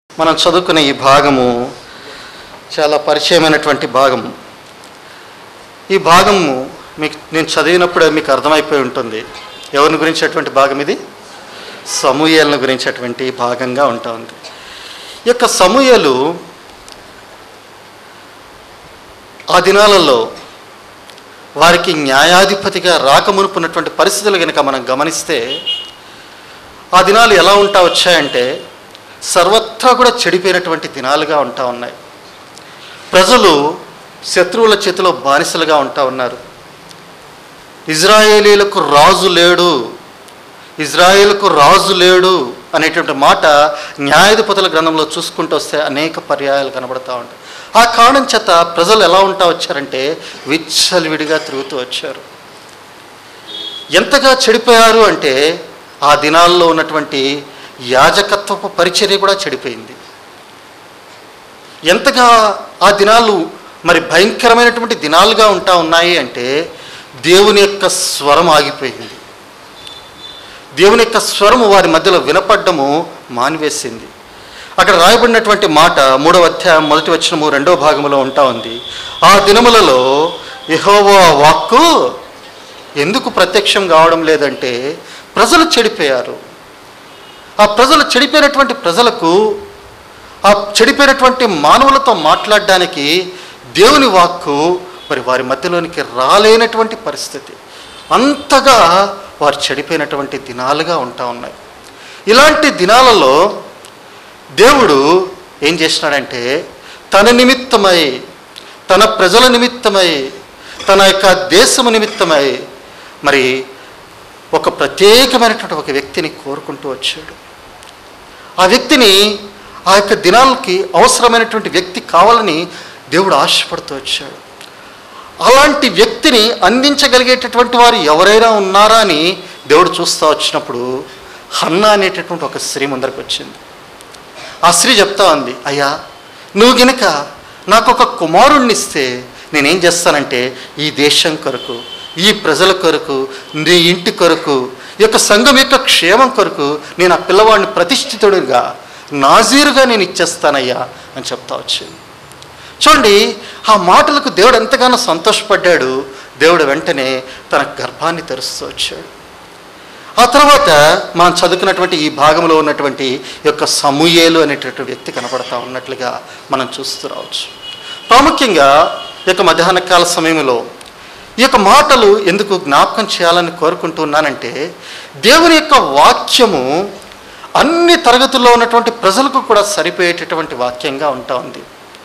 మనం చదువుకునే ఈ భాగము చాలా పరిచయమైనటువంటి భాగం ఈ భాగము మీకు నేను చదివినప్పుడే మీకు అర్థమైపోయి ఉంటుంది ఎవరిని గురించేటువంటి భాగం ఇది సమూహలను గురించేటువంటి భాగంగా ఉంటా ఉంది ఈ యొక్క సమూహలు ఆ దినాలలో వారికి న్యాయాధిపతిగా రాకమునుపున్నటువంటి పరిస్థితులు కనుక మనం గమనిస్తే ఆ దినాలు ఎలా ఉంటా వచ్చాయంటే సర్వత్రా కూడా చెడిపోయినటువంటి దినాలుగా ఉంటా ఉన్నాయి ప్రజలు శత్రువుల చేతిలో బానిసలుగా ఉంటా ఉన్నారు ఇజ్రాయేలీలకు రాజు లేడు ఇజ్రాయేలుకు రాజు లేడు అనేటువంటి మాట న్యాయాధిపతుల గ్రంథంలో చూసుకుంటూ వస్తే అనేక పర్యాయాలు కనబడతా ఉంటాయి ఆ కారణం చేత ప్రజలు ఎలా ఉంటా వచ్చారంటే విచ్చలవిడిగా తిరుగుతూ వచ్చారు ఎంతగా చెడిపోయారు అంటే ఆ దినాల్లో ఉన్నటువంటి యాజకత్వపు పరిచర్య కూడా చెడిపోయింది ఎంతగా ఆ దినాలు మరి భయంకరమైనటువంటి దినాలుగా ఉంటా ఉన్నాయి అంటే దేవుని యొక్క స్వరం ఆగిపోయింది దేవుని యొక్క స్వరము వారి మధ్యలో వినపడ్డము మానివేసింది అక్కడ రాయబడినటువంటి మాట మూడవ అధ్యాయం మొదటి వచనము రెండవ భాగంలో ఉంటా ఉంది ఆ దినములలో యెహోవా వాక్కు ఎందుకు ప్రత్యక్షం కావడం లేదంటే ప్రజలు చెడిపోయారు ఆ ప్రజలు చెడిపోయినటువంటి ప్రజలకు ఆ చెడిపోయినటువంటి మానవులతో మాట్లాడడానికి దేవుని వాక్కు మరి వారి మధ్యలోనికి రాలేనటువంటి పరిస్థితి అంతగా వారు చెడిపోయినటువంటి దినాలుగా ఉంటా ఉన్నాయి ఇలాంటి దినాలలో దేవుడు ఏం చేసినాడంటే తన నిమిత్తమై తన ప్రజల నిమిత్తమై తన యొక్క దేశము నిమిత్తమై మరి ఒక ప్రత్యేకమైనటువంటి ఒక వ్యక్తిని కోరుకుంటూ వచ్చాడు ఆ వ్యక్తిని ఆ యొక్క దినాలకి అవసరమైనటువంటి వ్యక్తి కావాలని దేవుడు ఆశపడుతూ వచ్చాడు అలాంటి వ్యక్తిని అందించగలిగేటటువంటి వారు ఎవరైనా ఉన్నారా అని దేవుడు చూస్తూ వచ్చినప్పుడు హన్నా అనేటటువంటి ఒక స్త్రీ ముందరకు వచ్చింది ఆ స్త్రీ చెప్తా ఉంది అయ్యా నువ్వు గనుక నాకు ఒక కుమారుణ్ణి ఇస్తే నేనేం చేస్తానంటే ఈ దేశం కొరకు ఈ ప్రజల కొరకు నీ ఇంటి కొరకు ఈ యొక్క సంఘం యొక్క క్షేమం కొరకు నేను ఆ పిల్లవాడిని ప్రతిష్ఠితుడిగా నాజీరుగా నేను ఇచ్చేస్తానయ్యా అని చెప్తా వచ్చింది చూడండి ఆ మాటలకు దేవుడు ఎంతగానో సంతోషపడ్డాడు దేవుడు వెంటనే తన గర్భాన్ని తెరుస్తూ వచ్చాడు ఆ తర్వాత మనం చదువుకున్నటువంటి ఈ భాగంలో ఉన్నటువంటి ఈ యొక్క సమూయేలు అనేటటువంటి వ్యక్తి కనపడతా ఉన్నట్లుగా మనం చూస్తూ రావచ్చు ప్రాముఖ్యంగా ఈ యొక్క మధ్యాహ్న కాల సమయంలో ఈ యొక్క మాటలు ఎందుకు జ్ఞాపకం చేయాలని కోరుకుంటున్నానంటే దేవుని యొక్క వాక్యము అన్ని తరగతుల్లో ఉన్నటువంటి ప్రజలకు కూడా సరిపోయేటటువంటి వాక్యంగా ఉంటా ఉంది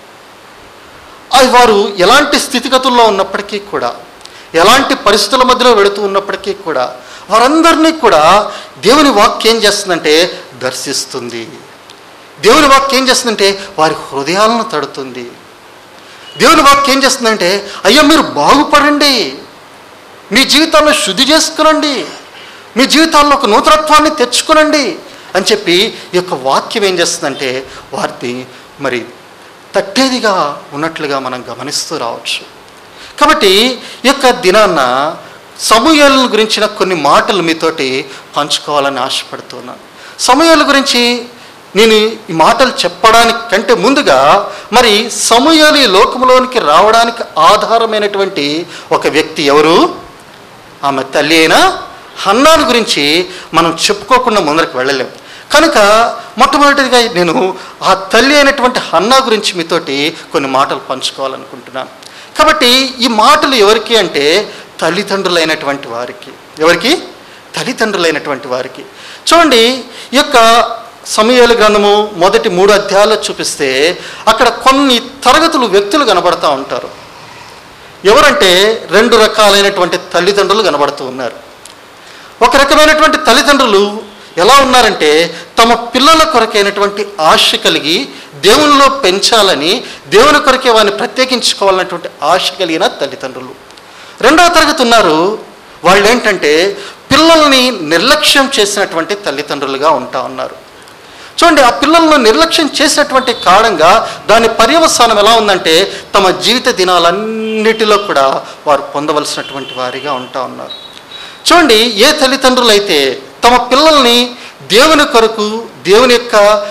అది వారు ఎలాంటి స్థితిగతుల్లో ఉన్నప్పటికీ కూడా ఎలాంటి పరిస్థితుల మధ్యలో వెళుతూ ఉన్నప్పటికీ కూడా వారందరినీ కూడా దేవుని వాక్యం ఏం చేస్తుందంటే దర్శిస్తుంది దేవుని వాక్యం ఏం చేస్తుందంటే వారి హృదయాలను తడుతుంది దేవుని వాక్యం ఏం చేస్తుందంటే అయ్యా మీరు బాగుపడండి మీ జీవితాల్లో శుద్ధి చేసుకునండి మీ జీవితాల్లో ఒక నూతనత్వాన్ని తెచ్చుకునండి అని చెప్పి ఈ యొక్క వాక్యం ఏం చేస్తుందంటే వారిని మరి తట్టేదిగా ఉన్నట్లుగా మనం గమనిస్తూ రావచ్చు కాబట్టి ఈ యొక్క దినాన్న సమూహాల గురించిన కొన్ని మాటలు మీతోటి పంచుకోవాలని ఆశపడుతున్నాను సమూహాల గురించి నేను ఈ మాటలు చెప్పడానికి కంటే ముందుగా మరి సమూహాలు ఈ లోకంలోనికి రావడానికి ఆధారమైనటువంటి ఒక వ్యక్తి ఎవరు ఆమె తల్లి అయిన హన్నాను గురించి మనం చెప్పుకోకుండా ముందరకు వెళ్ళలేం కనుక మొట్టమొదటిగా నేను ఆ తల్లి అయినటువంటి హన్నా గురించి మీతోటి కొన్ని మాటలు పంచుకోవాలనుకుంటున్నాను కాబట్టి ఈ మాటలు ఎవరికి అంటే తల్లిదండ్రులైనటువంటి వారికి ఎవరికి తల్లిదండ్రులైనటువంటి వారికి చూడండి ఈ యొక్క సమయాల గ్రంథము మొదటి మూడు అధ్యాయాలు చూపిస్తే అక్కడ కొన్ని తరగతులు వ్యక్తులు కనబడతా ఉంటారు ఎవరంటే రెండు రకాలైనటువంటి తల్లిదండ్రులు కనబడుతూ ఉన్నారు ఒక రకమైనటువంటి తల్లిదండ్రులు ఎలా ఉన్నారంటే తమ పిల్లల కొరకైనటువంటి ఆశ కలిగి దేవునిలో పెంచాలని దేవుని కొరకే వారిని ప్రత్యేకించుకోవాలన్నటువంటి ఆశ కలిగిన తల్లిదండ్రులు రెండవ తరగతి ఉన్నారు వాళ్ళు ఏంటంటే పిల్లల్ని నిర్లక్ష్యం చేసినటువంటి తల్లిదండ్రులుగా ఉంటా ఉన్నారు చూడండి ఆ పిల్లలను నిర్లక్ష్యం చేసినటువంటి కారణంగా దాని పర్యవసానం ఎలా ఉందంటే తమ జీవిత దినాలన్నిటిలో కూడా వారు పొందవలసినటువంటి వారిగా ఉంటా ఉన్నారు చూడండి ఏ తల్లిదండ్రులు అయితే తమ పిల్లల్ని దేవుని కొరకు దేవుని యొక్క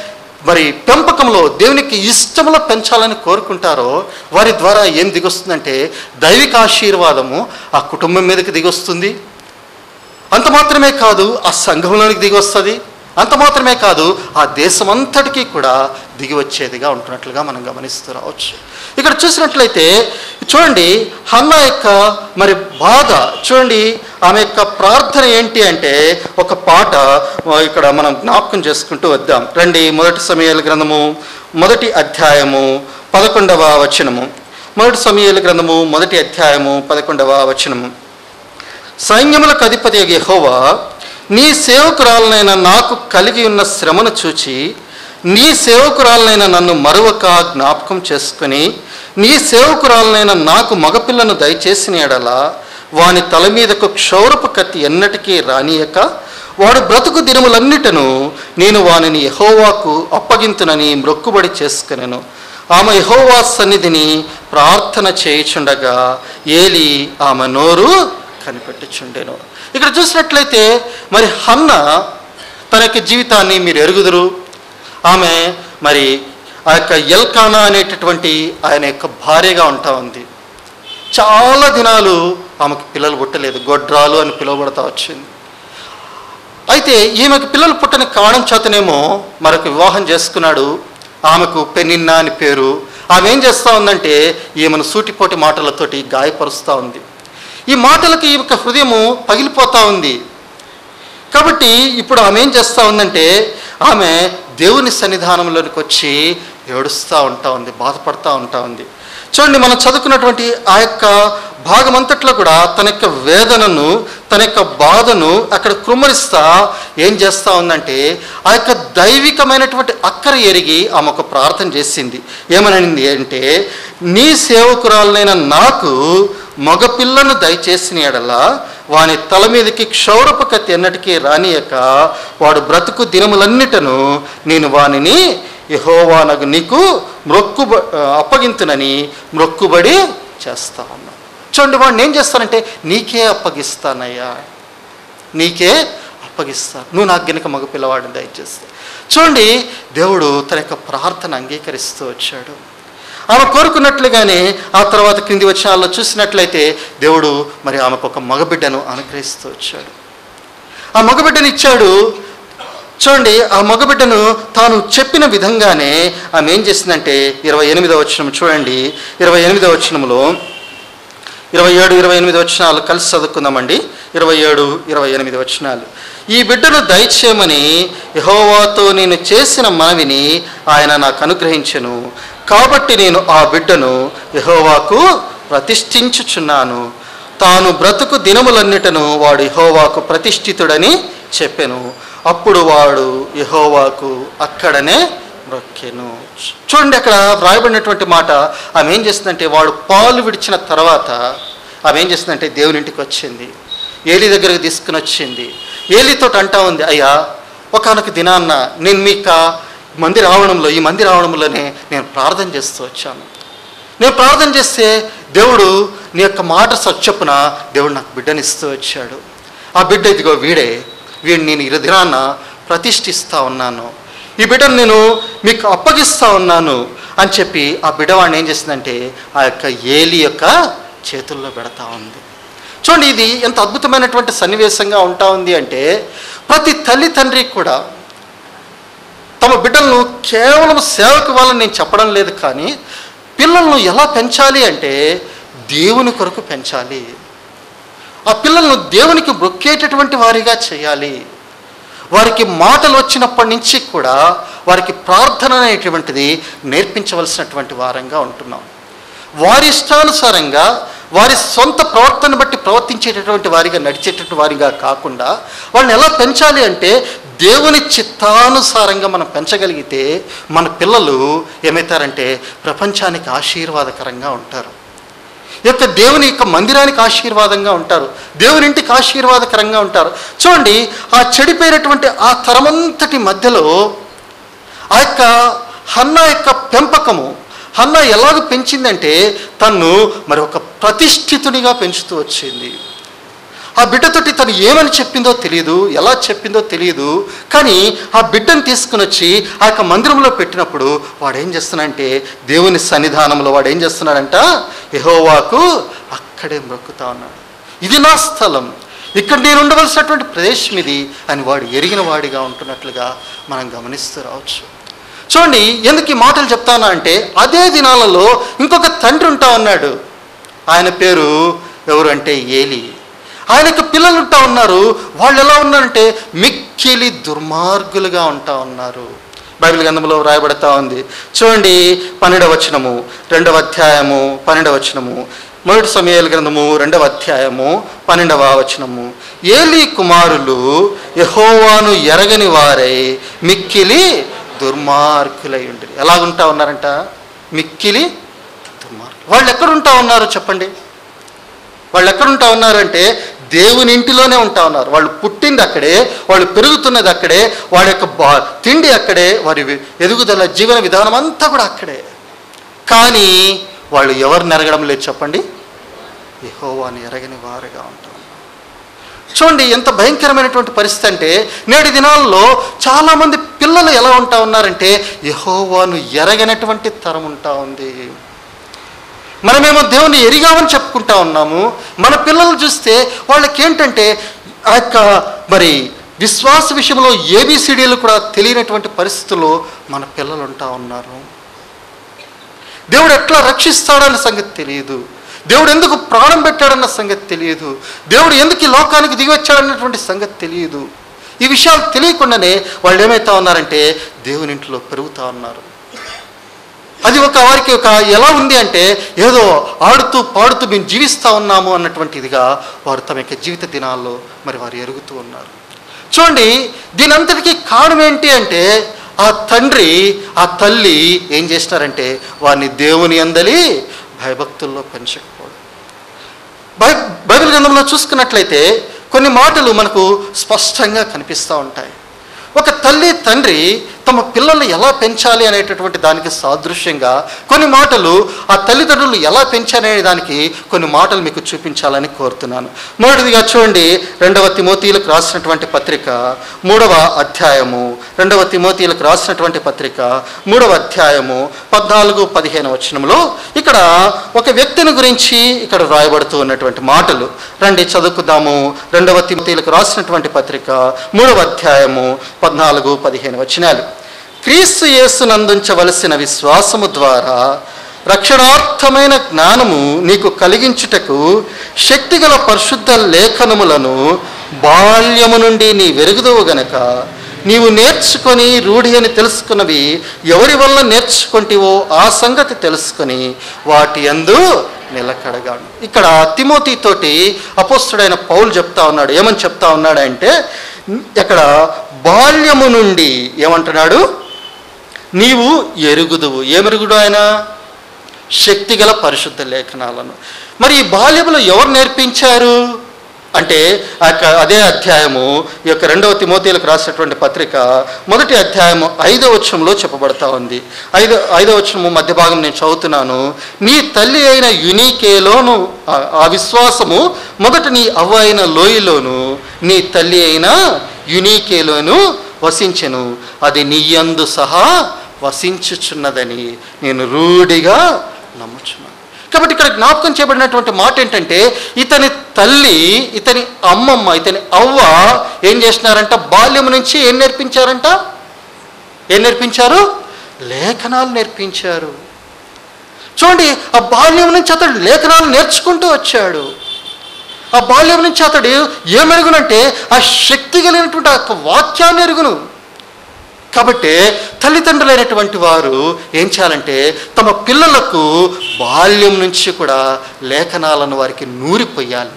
మరి పెంపకంలో దేవునికి ఇష్టంలో పెంచాలని కోరుకుంటారో వారి ద్వారా ఏం దిగొస్తుందంటే దైవిక ఆశీర్వాదము ఆ కుటుంబం మీదకి దిగొస్తుంది అంత మాత్రమే కాదు ఆ సంఘంలోనికి దిగి వస్తుంది అంత మాత్రమే కాదు ఆ దేశమంతటికీ కూడా దిగి వచ్చేదిగా ఉంటున్నట్లుగా మనం గమనిస్తూ రావచ్చు ఇక్కడ చూసినట్లయితే చూడండి హన్న యొక్క మరి బాధ చూడండి ఆమె యొక్క ప్రార్థన ఏంటి అంటే ఒక పాట ఆ, ఇక్కడ మనం జ్ఞాపకం చేసుకుంటూ వద్దాం రండి మొదటి సమయాల గ్రంథము మొదటి అధ్యాయము పదకొండవ వచనము మొదటి సమయాల గ్రంథము మొదటి అధ్యాయము పదకొండవ వచనము సైన్యములకు అధిపతి యెహోవా నీ సేవకురాలనైన నాకు కలిగి ఉన్న శ్రమను చూచి నీ సేవకురాలనైన నన్ను మరొక జ్ఞాపకం చేసుకుని నీ సేవకురాలనైన నాకు మగపిల్లను దయచేసిన ఎడల వాని తల మీదకు క్షౌరపు కత్తి ఎన్నటికీ రానియక వాడు బ్రతుకు దినములన్నిటను నేను వానిని యెహోవాకు అప్పగింతునని మ్రొక్కుబడి చేసుకునేను ఆమె యెహోవా సన్నిధిని ప్రార్థన చేయుచుండగా ఏలి ఆమె నోరు కనిపెట్టుచుండెను ఇక్కడ చూసినట్లయితే మరి హన్న తన యొక్క జీవితాన్ని మీరు ఎరుగుదురు ఆమె మరి ఆ యొక్క ఎల్కానా అనేటటువంటి ఆయన యొక్క భార్యగా ఉంటా ఉంది చాలా దినాలు ఆమెకు పిల్లలు పుట్టలేదు గొడ్రాలు అని పిలువబడతా వచ్చింది అయితే ఈమెకు పిల్లలు పుట్టని కారణం చేతనేమో మరొక వివాహం చేసుకున్నాడు ఆమెకు పెనిన్న అని పేరు ఆమె ఏం చేస్తూ ఉందంటే ఈమెను సూటిపోటి మాటలతోటి గాయపరుస్తూ ఉంది ఈ మాటలకి ఈ యొక్క హృదయము పగిలిపోతూ ఉంది కాబట్టి ఇప్పుడు ఆమె ఏం చేస్తూ ఉందంటే ఆమె దేవుని సన్నిధానంలోనికి వచ్చి ఏడుస్తూ ఉంటా ఉంది బాధపడతా ఉంటా ఉంది చూడండి మనం చదువుకున్నటువంటి ఆ యొక్క భాగమంతట్లో కూడా తన యొక్క వేదనను తన యొక్క బాధను అక్కడ కృమ్మరిస్తా ఏం చేస్తూ ఉందంటే ఆ యొక్క దైవికమైనటువంటి అక్కర ఎరిగి ఆమె ఒక ప్రార్థన చేసింది ఏమనింది అంటే నీ సేవకురాలనైన నాకు మగపిల్లను దయచేసిన ఎడల వాని తల మీదకి క్షౌరపు కత్తి ఎన్నటికీ రానియక వాడు బ్రతుకు దినములన్నిటను నేను వానిని యహోవానగు నీకు మ్రొక్కు అప్పగింతునని మ్రొక్కుబడి చేస్తా ఉన్నా చూడండి వాడిని ఏం చేస్తానంటే నీకే అప్పగిస్తానయ్యా నీకే అప్పగిస్తాను నువ్వు నాకు గనుక మగ పిల్లవాడిని దయచేస్తా చూడండి దేవుడు తన యొక్క ప్రార్థన అంగీకరిస్తూ వచ్చాడు ఆమె కోరుకున్నట్లుగానే ఆ తర్వాత క్రింది వచనాల్లో చూసినట్లయితే దేవుడు మరి ఆమెకు ఒక మగబిడ్డను అనుగ్రహిస్తూ వచ్చాడు ఆ మగబిడ్డను ఇచ్చాడు చూడండి ఆ మగబిడ్డను తాను చెప్పిన విధంగానే ఆమె ఏం చేసిందంటే ఇరవై ఎనిమిదవ వచనం చూడండి ఇరవై ఎనిమిదవ వచనములో ఇరవై ఏడు ఇరవై ఎనిమిది వచనాలు కలిసి చదువుకుందామండి ఇరవై ఏడు ఇరవై ఎనిమిది వచనాలు ఈ బిడ్డను దయచేయమని యహోవాతో నేను చేసిన మనవిని ఆయన నాకు అనుగ్రహించెను కాబట్టి నేను ఆ బిడ్డను యహోవాకు ప్రతిష్ఠించుచున్నాను తాను బ్రతుకు దినములన్నిటను వాడు యహోవాకు ప్రతిష్ఠితుడని చెప్పెను అప్పుడు వాడు యహోవాకు అక్కడనే మొక్కెను చూడండి అక్కడ వ్రాయబడినటువంటి మాట ఆమె ఏం చేస్తుందంటే వాడు పాలు విడిచిన తర్వాత ఆమె ఏం చేస్తుందంటే దేవుని ఇంటికి వచ్చింది ఏలి దగ్గరకు తీసుకుని వచ్చింది ఏలితో అంటా ఉంది అయ్యా ఒకనొక దినాన్న నేను మీకు మంది రావడంలో ఈ మంది రావడంలోనే నేను ప్రార్థన చేస్తూ వచ్చాను నేను ప్రార్థన చేస్తే దేవుడు నీ యొక్క మాట సచ్చొప్పున దేవుడు నాకు బిడ్డనిస్తూ వచ్చాడు ఆ బిడ్డ ఇదిగో వీడే వీడిని నేను ఇరు దినాన్న ప్రతిష్ఠిస్తా ఉన్నాను ఈ బిడ్డను నేను మీకు అప్పగిస్తా ఉన్నాను అని చెప్పి ఆ బిడ్డవాడిని ఏం చేసిందంటే ఆ యొక్క ఏలి యొక్క చేతుల్లో పెడతా ఉంది చూడండి ఇది ఎంత అద్భుతమైనటువంటి సన్నివేశంగా ఉంటా ఉంది అంటే ప్రతి తల్లి తండ్రి కూడా తమ బిడ్డలను కేవలం సేవకు వాళ్ళని నేను చెప్పడం లేదు కానీ పిల్లలను ఎలా పెంచాలి అంటే దేవుని కొరకు పెంచాలి ఆ పిల్లలను దేవునికి మొక్కేటటువంటి వారిగా చేయాలి వారికి మాటలు వచ్చినప్పటి నుంచి కూడా వారికి ప్రార్థన అనేటువంటిది నేర్పించవలసినటువంటి వారంగా ఉంటున్నాం వారి ఇష్టానుసారంగా వారి సొంత ప్రవర్తన బట్టి ప్రవర్తించేటటువంటి వారిగా నడిచేటటువంటి వారిగా కాకుండా వాళ్ళని ఎలా పెంచాలి అంటే దేవుని చిత్తానుసారంగా మనం పెంచగలిగితే మన పిల్లలు ఏమవుతారంటే ప్రపంచానికి ఆశీర్వాదకరంగా ఉంటారు ఈ యొక్క దేవుని యొక్క మందిరానికి ఆశీర్వాదంగా ఉంటారు దేవుని ఇంటికి ఆశీర్వాదకరంగా ఉంటారు చూడండి ఆ చెడిపోయినటువంటి ఆ తరమంతటి మధ్యలో ఆ యొక్క హన్న యొక్క పెంపకము హన్న ఎలాగ పెంచిందంటే తన్ను మరి ఒక ప్రతిష్ఠితునిగా పెంచుతూ వచ్చింది ఆ బిడ్డతోటి తను ఏమని చెప్పిందో తెలియదు ఎలా చెప్పిందో తెలియదు కానీ ఆ బిడ్డను తీసుకుని వచ్చి ఆ యొక్క మందిరంలో పెట్టినప్పుడు వాడు ఏం చేస్తున్నాడంటే దేవుని సన్నిధానంలో వాడు ఏం చేస్తున్నాడంట యెహోవాకు అక్కడే మొక్కుతా ఉన్నాడు ఇది నా స్థలం ఇక్కడ నేను ఉండవలసినటువంటి ప్రదేశం ఇది అని వాడు ఎరిగిన వాడిగా ఉంటున్నట్లుగా మనం గమనిస్తూ రావచ్చు చూడండి ఎందుకు ఈ మాటలు చెప్తానా అంటే అదే దినాలలో ఇంకొక తండ్రి ఉంటా ఉన్నాడు ఆయన పేరు ఎవరు అంటే ఏలి ఆయనకు పిల్లలు ఉంటా ఉన్నారు వాళ్ళు ఎలా ఉన్నారంటే మిక్కిలి దుర్మార్గులుగా ఉంటా ఉన్నారు బైబిల్ గ్రంథంలో రాయబడతా ఉంది చూడండి పన్నెండవ వచనము రెండవ అధ్యాయము పన్నెండవ వచనము మొదటి సమయాల గ్రంథము రెండవ అధ్యాయము పన్నెండవ వచనము ఏలి కుమారులు యహోవాను ఎరగని వారై మిక్కిలి దుర్మార్గులై ఉండరు ఎలాగుంటా ఉన్నారంట మిక్కిలి దుర్మార్గులు వాళ్ళు ఎక్కడుంటా ఉన్నారు చెప్పండి వాళ్ళు ఎక్కడుంటా ఉన్నారంటే దేవుని ఇంటిలోనే ఉంటా ఉన్నారు వాళ్ళు పుట్టింది అక్కడే వాళ్ళు పెరుగుతున్నది అక్కడే వాడి యొక్క బా తిండి అక్కడే వారి వి- ఎదుగుదల జీవన విధానం అంతా కూడా అక్కడే కానీ వాళ్ళు ఎవరిని ఎరగడం లేదు చెప్పండి యెహోవాని ఎరగని వారుగా ఉంటారు చూడండి ఎంత భయంకరమైనటువంటి పరిస్థితి అంటే నేటి దినాల్లో చాలామంది పిల్లలు ఎలా ఉంటా ఉన్నారంటే యెహోవాను ఎరగనటువంటి తరం ఉంటా ఉంది మనమేమో దేవుని ఎరిగామని చెప్పుకుంటా ఉన్నాము మన పిల్లలు చూస్తే వాళ్ళకి ఏంటంటే ఆ యొక్క మరి విశ్వాస విషయంలో ఏబిసిడీలు కూడా తెలియనటువంటి పరిస్థితుల్లో మన పిల్లలు ఉంటా ఉన్నారు దేవుడు ఎట్లా రక్షిస్తాడన్న సంగతి తెలియదు దేవుడు ఎందుకు ప్రాణం పెట్టాడన్న సంగతి తెలియదు దేవుడు ఎందుకు ఈ లోకానికి దిగి వచ్చాడన్నటువంటి సంగతి తెలియదు ఈ విషయాలు తెలియకుండానే వాళ్ళు ఏమవుతా ఉన్నారంటే దేవుని ఇంట్లో పెరుగుతా ఉన్నారు అది ఒక వారికి ఒక ఎలా ఉంది అంటే ఏదో ఆడుతూ పాడుతూ మేము జీవిస్తూ ఉన్నాము అన్నటువంటి ఇదిగా వారు తమ యొక్క జీవిత దినాల్లో మరి వారు ఎరుగుతూ ఉన్నారు చూడండి దీని అంతటికీ కారణం ఏంటి అంటే ఆ తండ్రి ఆ తల్లి ఏం చేసినారంటే వారిని దేవుని అందలి భయభక్తుల్లో పెంచకపోవడం బై బైబిల్ గ్రంథంలో చూసుకున్నట్లయితే కొన్ని మాటలు మనకు స్పష్టంగా కనిపిస్తూ ఉంటాయి ఒక తల్లి తండ్రి తమ పిల్లల్ని ఎలా పెంచాలి అనేటటువంటి దానికి సాదృశ్యంగా కొన్ని మాటలు ఆ తల్లిదండ్రులు ఎలా పెంచాలి అనే దానికి కొన్ని మాటలు మీకు చూపించాలని కోరుతున్నాను మొదటిదిగా చూడండి రెండవ తిమోతీలకు రాసినటువంటి పత్రిక మూడవ అధ్యాయము రెండవ తిమోతీలకు రాసినటువంటి పత్రిక మూడవ అధ్యాయము పద్నాలుగు పదిహేను వచనంలో ఇక్కడ ఒక వ్యక్తిని గురించి ఇక్కడ రాయబడుతూ ఉన్నటువంటి మాటలు రండి చదువుకుందాము రెండవ తిమోతీలకు రాసినటువంటి పత్రిక మూడవ అధ్యాయము పద్నాలుగు పదిహేను వచనాలు క్రీస్తు యేసునందుంచవలసిన విశ్వాసము ద్వారా రక్షణార్థమైన జ్ఞానము నీకు కలిగించుటకు శక్తిగల పరిశుద్ధ లేఖనములను బాల్యము నుండి నీ వెరుగుదవు గనక నీవు నేర్చుకొని రూఢి అని తెలుసుకున్నవి ఎవరి వల్ల నేర్చుకుంటివో ఆ సంగతి తెలుసుకొని వాటి యందు నిలకడగా ఉండు. ఇక్కడ తిమోతి తోటి అపోస్తుడైన పౌలు చెప్తా ఉన్నాడు ఏమని చెప్తా ఉన్నాడంటే ఇక్కడ బాల్యము నుండి ఏమంటున్నాడు నీవు ఎరుగుదువు ఏమెరుగుడు ఆయన శక్తిగల పరిశుద్ధ లేఖనాలను మరి ఈ బాల్యములో ఎవరు నేర్పించారు అంటే ఆ యొక్క అదే అధ్యాయము ఈ యొక్క రెండవ తిమోతీలకు రాసినటువంటి పత్రిక మొదటి అధ్యాయము ఐదవ వచనంలో చెప్పబడతా ఉంది ఐదో ఐదవ వచనము మధ్య భాగం నేను చదువుతున్నాను నీ తల్లి అయిన యునీకేలోను ఆ- ఆ విశ్వాసము మొదట నీ అవ్వ అయిన లోయలోను నీ తల్లి అయిన యునీకేలోను వసించెను అది నీయందు సహా వసించుచున్నదని నేను రూఢిగా నమ్ముచున్నాను కాబట్టి ఇక్కడ జ్ఞాపకం చేయబడినటువంటి మాట ఏంటంటే ఇతని తల్లి ఇతని అమ్మమ్మ ఇతని అవ్వ ఏం చేసినారంట బాల్యం నుంచి ఏం నేర్పించారంట ఏం నేర్పించారు లేఖనాలు నేర్పించారు చూడండి ఆ బాల్యం నుంచి అతడు లేఖనాలు నేర్చుకుంటూ వచ్చాడు ఆ బాల్యం నుంచి అతడు ఏమెరుగునంటే ఆ శక్తి కలిగినటువంటి ఆ యొక్క వాక్యాన్ని ఎరుగును కాబట్టి తల్లిదండ్రులైనటువంటి వారు ఏం చేయాలంటే తమ పిల్లలకు బాల్యం నుంచి కూడా లేఖనాలను వారికి నూరిపోయాలి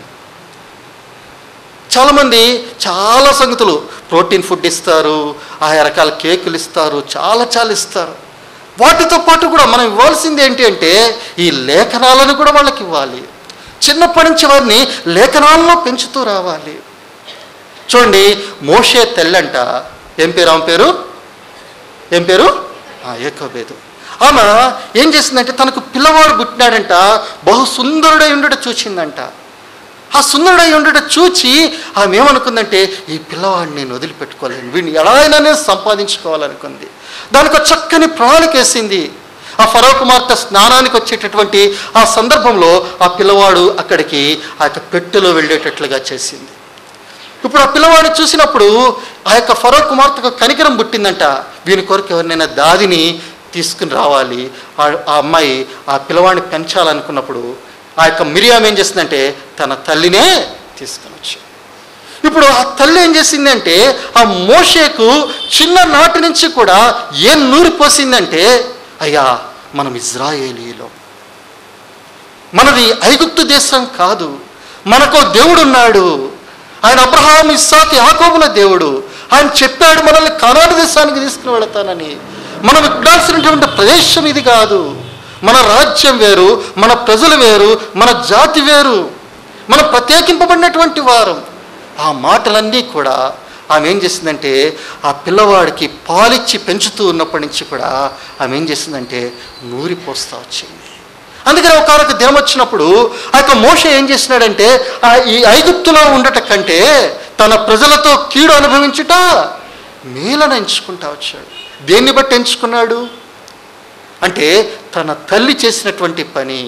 చాలామంది చాలా సంగతులు ప్రోటీన్ ఫుడ్ ఇస్తారు ఆయా రకాల కేకులు ఇస్తారు చాలా చాలా ఇస్తారు వాటితో పాటు కూడా మనం ఇవ్వాల్సింది ఏంటి అంటే ఈ లేఖనాలను కూడా వాళ్ళకి ఇవ్వాలి చిన్నప్పటి నుంచి వారిని లేఖనాలను పెంచుతూ రావాలి చూడండి మోషే తెల్లంట ఏం పేరు ఆమె పేరు ఏం పేరు ఆ, ఏకోబేదు ఆమె ఏం చేసిందంటే తనకు పిల్లవాడు పుట్టినాడంట బహు సుందరుడై ఉండట చూసిందంట ఆ సుందరుడై ఉండట చూచి ఆమె ఏమనుకుందంటే ఈ పిల్లవాడిని నేను వదిలిపెట్టుకోలేను వీడిని ఎలా అయినా నేను సంపాదించుకోవాలనుకుంది దానికి ఒక చక్కని ప్రణాళిక వేసింది ఆ ఫరో కుమార్తె స్నానానికి వచ్చేటటువంటి ఆ సందర్భంలో ఆ పిల్లవాడు అక్కడికి ఆ యొక్క పెట్టెలో వెళ్ళేటట్లుగా చేసింది ఇప్పుడు ఆ పిల్లవాడిని చూసినప్పుడు ఆ యొక్క ఫరో కుమార్తెకు కనికరం పుట్టిందంట వీని కొరకు ఎవరినైనా దాదిని తీసుకుని రావాలి ఆ ఆ అమ్మాయి ఆ పిల్లవాడిని పెంచాలనుకున్నప్పుడు ఆ యొక్క మిరియాం ఏం చేసిందంటే తన తల్లినే తీసుకుని వచ్చి ఇప్పుడు ఆ తల్లి ఏం చేసిందంటే ఆ మోషేకు చిన్ననాటి నుంచి కూడా ఏం నూరి పోసిందంటే అయ్యా మనం ఇజ్రాయేలీలో మనది ఐగుప్తు దేశం కాదు మనకో దేవుడు ఉన్నాడు ఆయన అబ్రహాం ఇస్సాక్ యాకోబుల దేవుడు ఆయన చెప్పాడు మనల్ని కనాడు దేశానికి తీసుకుని వెళతానని మనం ఉండాల్సినటువంటి ప్రదేశం ఇది కాదు మన రాజ్యం వేరు మన ప్రజలు వేరు మన జాతి వేరు మనం ప్రత్యేకింపబడినటువంటి వారం ఆ మాటలన్నీ కూడా ఆమె ఏం చేసిందంటే ఆ పిల్లవాడికి పాలిచ్చి పెంచుతూ ఉన్నప్పటి నుంచి కూడా ఆమె ఏం చేసిందంటే నూరి పోస్తా వచ్చింది అందుకని ఒకనొక దినం వచ్చినప్పుడు ఆ యొక్క మోష ఏం చేసినాడంటే ఆ ఈ ఐగుప్తులో ఉండట కంటే తన ప్రజలతో కీడు అనుభవించుట మేలను ఎంచుకుంటా వచ్చాడు దేన్ని బట్టి ఎంచుకున్నాడు అంటే తన తల్లి చేసినటువంటి పని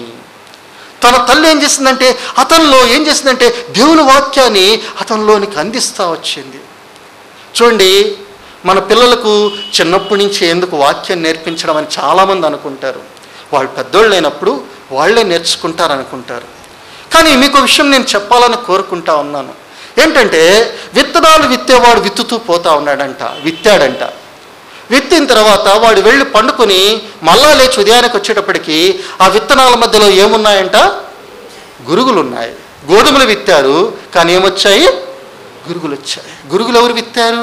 తన తల్లి ఏం చేసిందంటే అతనిలో ఏం చేసిందంటే దేవుని వాక్యాన్ని అతనిలోనికి అందిస్తూ వచ్చింది చూడండి మన పిల్లలకు చిన్నప్పటి నుంచి ఎందుకు వాక్యం నేర్పించడం అని చాలామంది అనుకుంటారు వాళ్ళు పెద్దోళ్ళు లేనప్పుడు వాళ్ళే నేర్చుకుంటారు అనుకుంటారు కానీ మీకు ఒక విషయం నేను చెప్పాలని కోరుకుంటా ఉన్నాను ఏంటంటే విత్తనాలు విత్తేవాడు విత్తుతూ పోతా ఉన్నాడంట విత్తాడంట విత్తిన తర్వాత వాడు వెళ్ళి పండుకొని మళ్ళా లేచి ఉదయానికి వచ్చేటప్పటికి ఆ విత్తనాల మధ్యలో ఏమున్నాయంట గురుగులు ఉన్నాయి గోధుమలు విత్తారు కానీ ఏమొచ్చాయి గురుగులు వచ్చాయి గురుగులు ఎవరు విత్తారు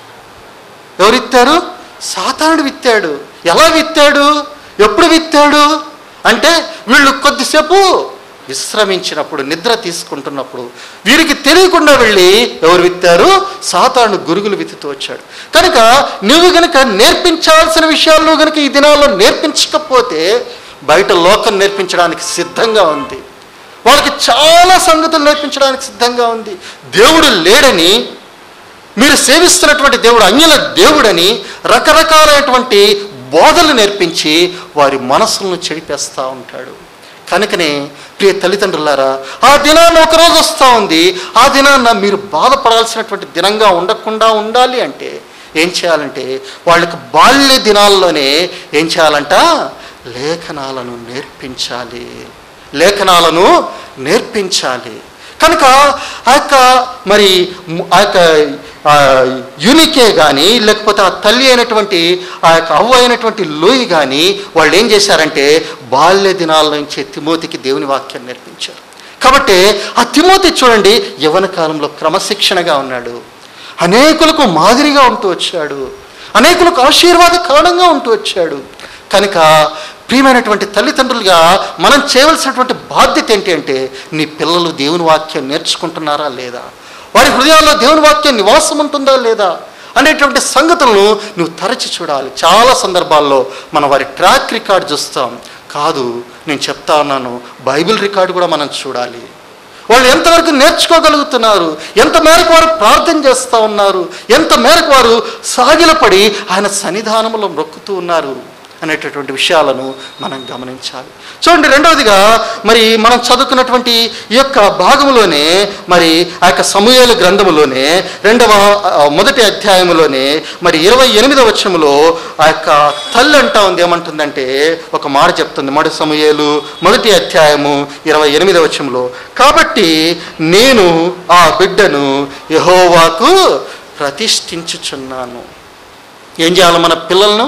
ఎవరు విత్తారు సాతానుడు విత్తాడు ఎలా విత్తాడు ఎప్పుడు విత్తాడు అంటే వీళ్ళు కొద్దిసేపు విశ్రమించినప్పుడు నిద్ర తీసుకుంటున్నప్పుడు వీరికి తెలియకుండా వెళ్ళి ఎవరు విత్తారు సాతాను గురుగులు విత్తుతూ వచ్చాడు కనుక నువ్వు గనుక నేర్పించాల్సిన విషయాలు గనుక ఈ దినాల్లో నేర్పించకపోతే బయట లోకం నేర్పించడానికి సిద్ధంగా ఉంది వాళ్ళకి చాలా సంగతులు నేర్పించడానికి సిద్ధంగా ఉంది దేవుడు లేడని మీరు సేవిస్తున్నటువంటి దేవుడు అన్యుల దేవుడని రకరకాలైనటువంటి బోధలు నేర్పించి వారి మనసులను చెడిపేస్తూ ఉంటాడు కనుకనే ప్రియ తల్లిదండ్రులారా ఆ దినాన్న ఒకరోజు వస్తూ ఉంది ఆ దినాన్న మీరు బాధపడాల్సినటువంటి దినంగా ఉండకుండా ఉండాలి అంటే ఏం చేయాలంటే వాళ్ళకి బాల్య దినాల్లోనే ఏం చేయాలంట లేఖనాలను నేర్పించాలి లేఖనాలను నేర్పించాలి కనుక ఆ యొక్క మరి ము- ఆ యొక్క ఆ, యునికే కానీ లేకపోతే ఆ తల్లి అయినటువంటి ఆ యొక్క అవ్వ అయినటువంటి లోయి కానీ వాళ్ళు ఏం చేశారంటే బాల్య దినాల నుంచి తిమోతికి దేవుని వాక్యం నేర్పించారు కాబట్టి ఆ తిమోతి చూడండి యవన కాలంలో క్రమశిక్షణగా ఉన్నాడు అనేకులకు మాదిరిగా ఉంటూ వచ్చాడు అనేకులకు ఆశీర్వాద కారణంగా ఉంటూ వచ్చాడు కనుక ప్రియమైనటువంటి తల్లిదండ్రులుగా మనం చేయవలసినటువంటి బాధ్యత ఏంటి అంటే నీ పిల్లలు దేవుని వాక్యం నేర్చుకుంటున్నారా లేదా వారి హృదయాల్లో దేవుని వాక్యం నివాసం ఉంటుందా లేదా అనేటువంటి సంగతులను నువ్వు తరచి చూడాలి చాలా సందర్భాల్లో మనం వారి ట్రాక్ రికార్డ్ చూస్తాం కాదు నేను చెప్తా ఉన్నాను బైబిల్ రికార్డు కూడా మనం చూడాలి వాళ్ళు ఎంతవరకు నేర్చుకోగలుగుతున్నారు ఎంత మేరకు వారు ప్రార్థన చేస్తూ ఉన్నారు ఎంత మేరకు వారు సాగిలపడి ఆయన సన్నిధానంలో మొక్కుతూ ఉన్నారు అనేటటువంటి విషయాలను మనం గమనించాలి చూడండి రెండవదిగా మరి మనం చదువుకున్నటువంటి ఈ యొక్క భాగంలోనే మరి ఆ యొక్క సమూహల గ్రంథములోనే రెండవ ఆ, మొదటి అధ్యాయములోనే మరి ఇరవై ఎనిమిదవ వచనములో ఆ యొక్క తల్లి అంటా ఉంది ఏమంటుందంటే ఒక మాట చెప్తుంది మొదటి సమూహలు మొదటి అధ్యాయము ఇరవై ఎనిమిదవ వచనంలో కాబట్టి నేను ఆ బిడ్డను యహోవాకు ప్రతిష్ఠించుచున్నాను ఏం చేయాలి మన పిల్లలను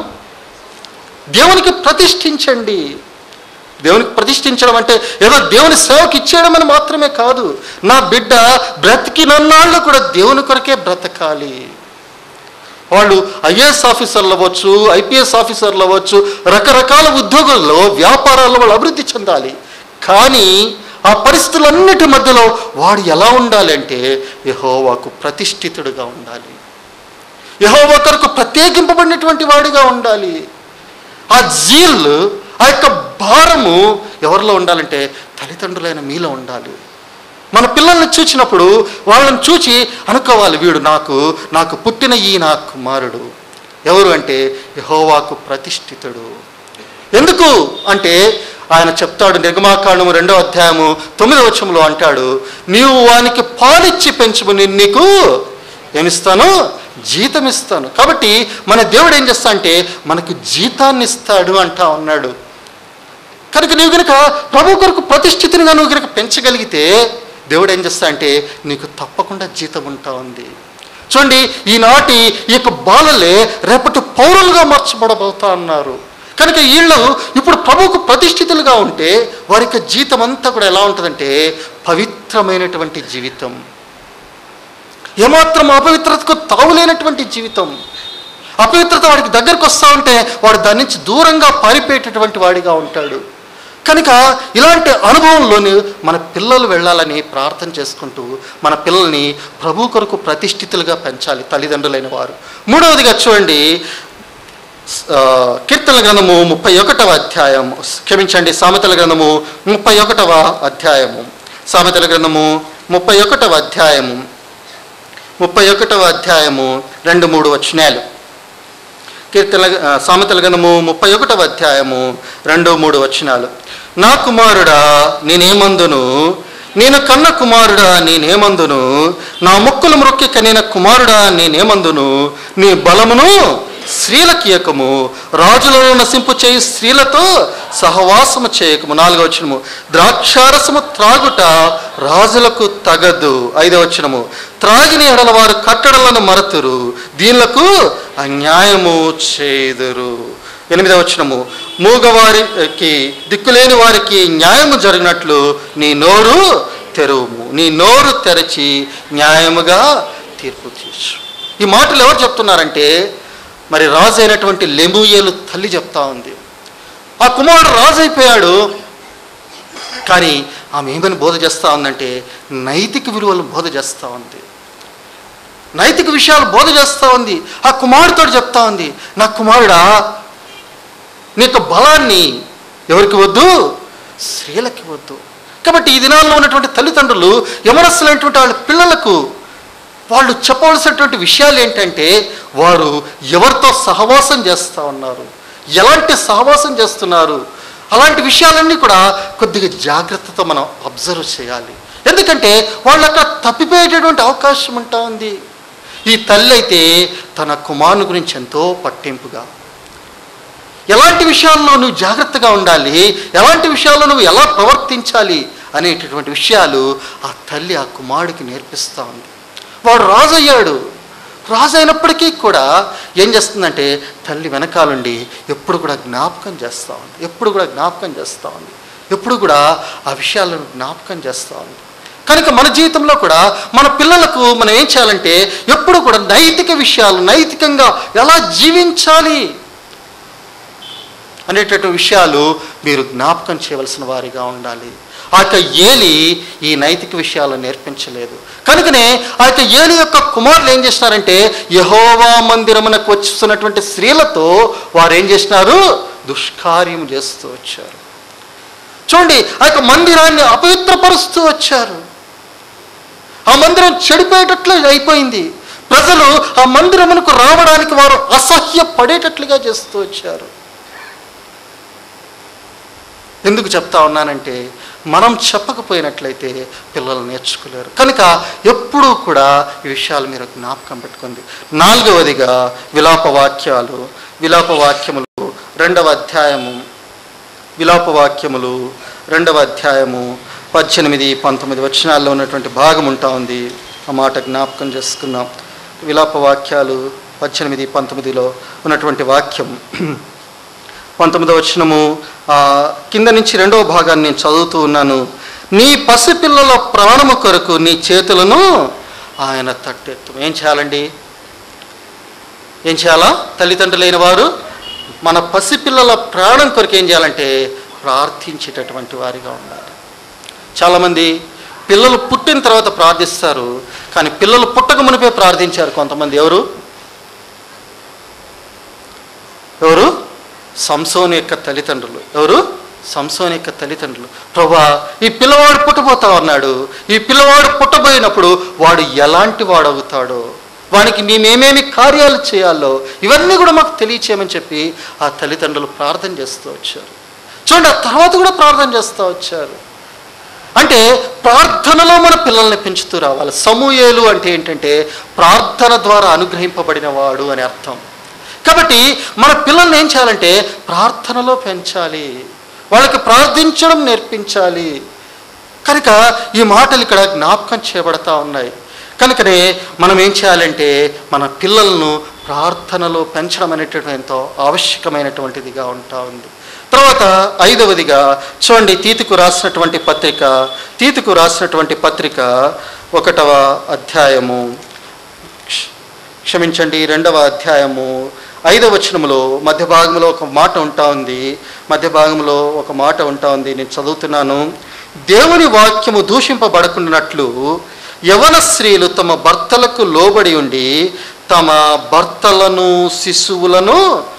దేవునికి ప్రతిష్ఠించండి దేవునికి ప్రతిష్ఠించడం అంటే ఏదో దేవుని సేవకి ఇచ్చేయడం అని మాత్రమే కాదు నా బిడ్డ బ్రతికినన్నాళ్ళు కూడా దేవుని కొరకే బ్రతకాలి వాళ్ళు ఐఏఎస్ ఆఫీసర్లు అవ్వచ్చు ఐపీఎస్ ఆఫీసర్లు అవ్వచ్చు రకరకాల ఉద్యోగుల్లో వ్యాపారాల్లో వాళ్ళు అభివృద్ధి చెందాలి కానీ ఆ పరిస్థితులన్నిటి మధ్యలో వాడు ఎలా ఉండాలి అంటే యహోవాకు ప్రతిష్ఠితుడుగా ఉండాలి యహోవా కొరకు ప్రత్యేకింపబడినటువంటి వాడిగా ఉండాలి ఆ జీల్ ఆ యొక్క భారము ఎవరిలో ఉండాలంటే తల్లిదండ్రులైన మీలో ఉండాలి మన పిల్లల్ని చూచినప్పుడు వాళ్ళని చూచి అనుకోవాలి వీడు నాకు నాకు పుట్టిన ఈ నా కుమారుడు ఎవరు అంటే యహోవాకు ప్రతిష్ఠితుడు ఎందుకు అంటే ఆయన చెప్తాడు నిర్గమాకాండము రెండో అధ్యాయము తొమ్మిదో వచనంలో అంటాడు నీవు వానికి పాలిచ్చి పెంచుము నేను నీకు ఏమిస్తాను జీతం ఇస్తాను కాబట్టి మన దేవుడు ఏం చేస్తా అంటే మనకు జీతాన్ని ఇస్తాడు అంటా ఉన్నాడు కనుక నీవు కనుక ప్రభు కొరకు ప్రతిష్ఠితునిగా నువ్వు కనుక పెంచగలిగితే దేవుడు ఏం చేస్తా అంటే నీకు తప్పకుండా జీతం ఉంటా ఉంది చూడండి ఈనాటి ఈ యొక్క బాలలే రేపటి పౌరులుగా మార్చబడబోతా ఉన్నారు కనుక వీళ్ళు ఇప్పుడు ప్రభువుకు ప్రతిష్ఠితులుగా ఉంటే వారి యొక్క జీతం అంతా కూడా ఎలా ఉంటుందంటే పవిత్రమైనటువంటి జీవితం ఏమాత్రం అపవిత్రతకు తావులేనటువంటి జీవితం అపవిత్రత వాడికి దగ్గరకు వస్తూ ఉంటే వాడు దాని నుంచి దూరంగా పారిపోయేటటువంటి వాడిగా ఉంటాడు కనుక ఇలాంటి అనుభవంలోని మన పిల్లలు వెళ్ళాలని ప్రార్థన చేసుకుంటూ మన పిల్లల్ని ప్రభు కొరకు ప్రతిష్ఠితులుగా పెంచాలి తల్లిదండ్రులైన వారు మూడవదిగా చూడండి ఆ, కీర్తన గ్రంథము ముప్పై ఒకటవ అధ్యాయం క్షమించండి సామెతల గ్రంథము ముప్పై ఒకటవ అధ్యాయము సామెతల గ్రంథము ముప్పై ఒకటవ అధ్యాయము ముప్పై ఒకటవ అధ్యాయము రెండు మూడు వచనాలు కీర్తన ఆ, సామెతల గ్రంథము ముప్పై ఒకటవ అధ్యాయము రెండు మూడు వచనాలు నా కుమారుడా నేనేమందును నేను కన్న కుమారుడా నేనేమందును నా ముక్కులు మ్రొక్కి కనిన కుమారుడా నేనేమందును నీ బలమును స్త్రీలకి ఇయ్యకము రాజులను నశింపు చేయి స్త్రీలతో సహవాసము చేయకము నాలుగవ వచనము ద్రాక్షారసము త్రాగుట రాజులకు తగదు ఐదవ వచనము త్రాగిని ఎడల వారు కట్టడలను మరతురు దీనిలకు అన్యాయము చేదురు ఎనిమిదవ వచనము మూగవారికి దిక్కులేని వారికి న్యాయము జరిగినట్లు నీ నోరు తెరువుము నీ నోరు తెరచి న్యాయముగా తీర్పు తీర్చు ఈ మాటలు ఎవరు చెప్తున్నారంటే మరి రాజు అయినటువంటి లెమూయేలు తల్లి చెప్తా ఉంది ఆ కుమారుడు రాజు అయిపోయాడు కానీ ఆమె ఏమని బోధ చేస్తూ ఉందంటే నైతిక విలువలు బోధ చేస్తూ ఉంది నైతిక విషయాలు బోధ చేస్తూ ఉంది ఆ కుమారుడితో చెప్తా ఉంది నా కుమారుడా నీ యొక్క బలాన్ని ఎవరికి వద్దు స్త్రీలకి వద్దు కాబట్టి ఈ దినాల్లో ఉన్నటువంటి తల్లిదండ్రులు యమనస్తులైనటువంటి వాళ్ళ పిల్లలకు వాళ్ళు చెప్పవలసినటువంటి విషయాలు ఏంటంటే వారు ఎవరితో సహవాసం చేస్తూ ఉన్నారు ఎలాంటి సహవాసం చేస్తున్నారు అలాంటి విషయాలన్నీ కూడా కొద్దిగా జాగ్రత్తతో మనం అబ్జర్వ్ చేయాలి ఎందుకంటే వాళ్ళు అక్కడ తప్పిపోయేటటువంటి అవకాశం ఉంటా ఉంది ఈ తల్లి అయితే తన కుమారుని గురించి ఎంతో పట్టింపుగా ఎలాంటి విషయాల్లో నువ్వు జాగ్రత్తగా ఉండాలి ఎలాంటి విషయాల్లో నువ్వు ఎలా ప్రవర్తించాలి అనేటటువంటి విషయాలు ఆ తల్లి ఆ కుమారుడికి నేర్పిస్తూ ఉంది వాడు రాజు అయ్యాడు రాజు అయినప్పటికీ కూడా ఏం చేస్తుందంటే తల్లి వెనకాలండి ఎప్పుడు కూడా జ్ఞాపకం చేస్తూ ఉంది ఎప్పుడు కూడా జ్ఞాపకం చేస్తూ ఉంది ఎప్పుడు కూడా ఆ విషయాలను జ్ఞాపకం చేస్తూ ఉంది కనుక మన జీవితంలో కూడా మన పిల్లలకు మనం ఏం చేయాలంటే ఎప్పుడు కూడా నైతిక విషయాలు నైతికంగా ఎలా జీవించాలి అనేటటువంటి విషయాలు మీరు జ్ఞాపకం చేయవలసిన వారిగా ఉండాలి ఆ యొక్క ఏలి ఈ నైతిక విషయాలు నేర్పించలేదు కనుకనే ఆ యొక్క ఏలి యొక్క కుమారులు ఏం చేసినారంటే యహోవా మందిరమునకు వచ్చిస్తున్నటువంటి స్త్రీలతో వారు ఏం చేసినారు దుష్కార్యం చేస్తూ వచ్చారు చూడండి ఆ యొక్క మందిరాన్ని అపవిత్రపరుస్తూ వచ్చారు ఆ మందిరం చెడిపోయేటట్లు అయిపోయింది ప్రజలు ఆ మందిరమునకు రావడానికి వారు అసహ్యపడేటట్లుగా చేస్తూ వచ్చారు ఎందుకు చెప్తా ఉన్నానంటే మనం చెప్పకపోయినట్లయితే పిల్లలు నేర్చుకోలేరు కనుక ఎప్పుడూ కూడా ఈ విషయాలు మీరు జ్ఞాపకం పెట్టుకుంది నాలుగవదిగా విలాప వాక్యాలు విలాప వాక్యములు రెండవ అధ్యాయము విలాప వాక్యములు రెండవ అధ్యాయము పద్దెనిమిది పంతొమ్మిది వచనాల్లో ఉన్నటువంటి భాగం ఉంటా ఉంది ఆ మాట జ్ఞాపకం చేసుకుందాం విలాప వాక్యాలు పద్దెనిమిది పంతొమ్మిదిలో ఉన్నటువంటి వాక్యం పంతొమ్మిదవ వచనము ఆ, కింద నుంచి రెండవ భాగాన్ని నేను చదువుతూ ఉన్నాను నీ పసిపిల్లల ప్రాణము కొరకు నీ చేతులను ఆయన తట్టెత్తు ఏం చేయాలండి ఏం చేయాలా తల్లిదండ్రులైన వారు మన పసిపిల్లల ప్రాణం కొరకు ఏం చేయాలంటే ప్రార్థించేటటువంటి వారిగా ఉండాలి చాలామంది పిల్లలు పుట్టిన తర్వాత ప్రార్థిస్తారు కానీ పిల్లలు పుట్టక మునిపే ప్రార్థించారు కొంతమంది ఎవరు ఎవరు సంసోని యొక్క తల్లిదండ్రులు ఎవరు సంసోన్ యొక్క తల్లిదండ్రులు ప్రభా ఈ పిల్లవాడు పుట్టబోతా ఉన్నాడు ఈ పిల్లవాడు పుట్టబోయినప్పుడు వాడు ఎలాంటి వాడు అవుతాడో వానికి మేమేమేమి కార్యాలు చేయాలో ఇవన్నీ కూడా మాకు తెలియచేయమని చెప్పి ఆ తల్లిదండ్రులు ప్రార్థన చేస్తూ వచ్చారు చూడండి ఆ తర్వాత కూడా ప్రార్థన చేస్తూ వచ్చారు అంటే ప్రార్థనలో మన పిల్లల్ని పెంచుతూ రావాలి సమూయేలు అంటే ఏంటంటే ప్రార్థన ద్వారా అనుగ్రహింపబడిన వాడు అని అర్థం కాబట్టి మన పిల్లల్ని ఏం చేయాలంటే ప్రార్థనలో పెంచాలి వాళ్ళకి ప్రార్థించడం నేర్పించాలి కనుక ఈ మాటలు ఇక్కడ జ్ఞాపకం చేయబడతా ఉన్నాయి కనుకనే మనం ఏం చేయాలంటే మన పిల్లలను ప్రార్థనలో పెంచడం అనేటువంటి ఎంతో ఆవశ్యకమైనటువంటిదిగా ఉంటా ఉంది తర్వాత ఐదవదిగా చూడండి తీతుకు రాసినటువంటి పత్రిక తీతుకు రాసినటువంటి పత్రిక ఒకటవ అధ్యాయము క్ష- క్షమించండి రెండవ అధ్యాయము ఐదవ వచనములో మధ్య భాగంలో ఒక మాట ఉంటా ఉంది మధ్య భాగంలో ఒక మాట ఉంటా ఉంది నేను చదువుతున్నాను దేవుని వాక్యము దూషింపబడకున్నట్లు యవన స్త్రీలు తమ భర్తలకు లోబడి ఉండి తమ భర్తలను శిశువులను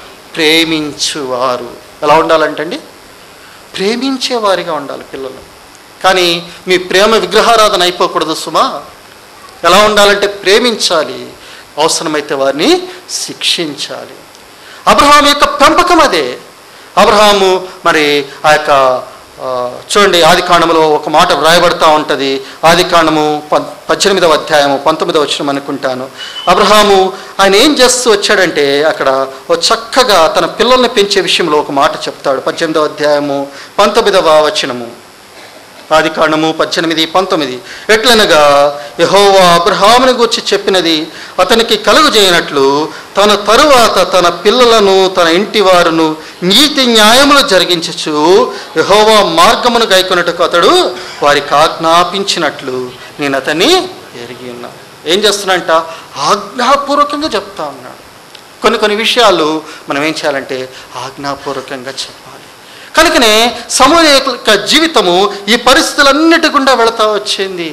ప్రేమించువారు ఎలా ఉండాలంటండి ప్రేమించేవారిగా ఉండాలి పిల్లలు కానీ మీ ప్రేమ విగ్రహారాధన అయిపోకూడదు సుమా ఎలా ఉండాలంటే ప్రేమించాలి అవసరమైతే వారిని శిక్షించాలి అబ్రహాం యొక్క పెంపకం అదే అబ్రహాము మరి ఆ యొక్క ఆ, చూడండి ఆది కాండములో ఒక మాట వ్రాయబడతా ఉంటుంది ఆది కాండము ప పద్దెనిమిదవ అధ్యాయము పంతొమ్మిదవ వచనం అనుకుంటాను అబ్రహాము ఆయన ఏం చేస్తూ వచ్చాడంటే అక్కడ ఓ చక్కగా తన పిల్లల్ని పెంచే విషయంలో ఒక మాట చెప్తాడు పద్దెనిమిదవ అధ్యాయము పంతొమ్మిదవ వచనము ఆది కాండము పద్దెనిమిది పంతొమ్మిది ఎట్లనగా యహోవా అబ్రహాముని గురించి చెప్పినది అతనికి కలుగు చేయనట్లు తన తరువాత తన పిల్లలను తన ఇంటి వారును నీతి న్యాయములు జరిగించచ్చు యహోవా మార్గమును గైకొనటకు అతడు వారికి ఆజ్ఞాపించినట్లు నేను అతన్ని ఎరిగి ఉన్నాను ఏం చేస్తున్నాంట ఆజ్ఞాపూర్వకంగా చెప్తా ఉన్నాడు కొన్ని కొన్ని విషయాలు మనం ఏం చేయాలంటే ఆజ్ఞాపూర్వకంగా చెప్పాలి కనుకనే సమూహ యొక్క జీవితము ఈ పరిస్థితులన్నిటి గుండా వెళతా వచ్చింది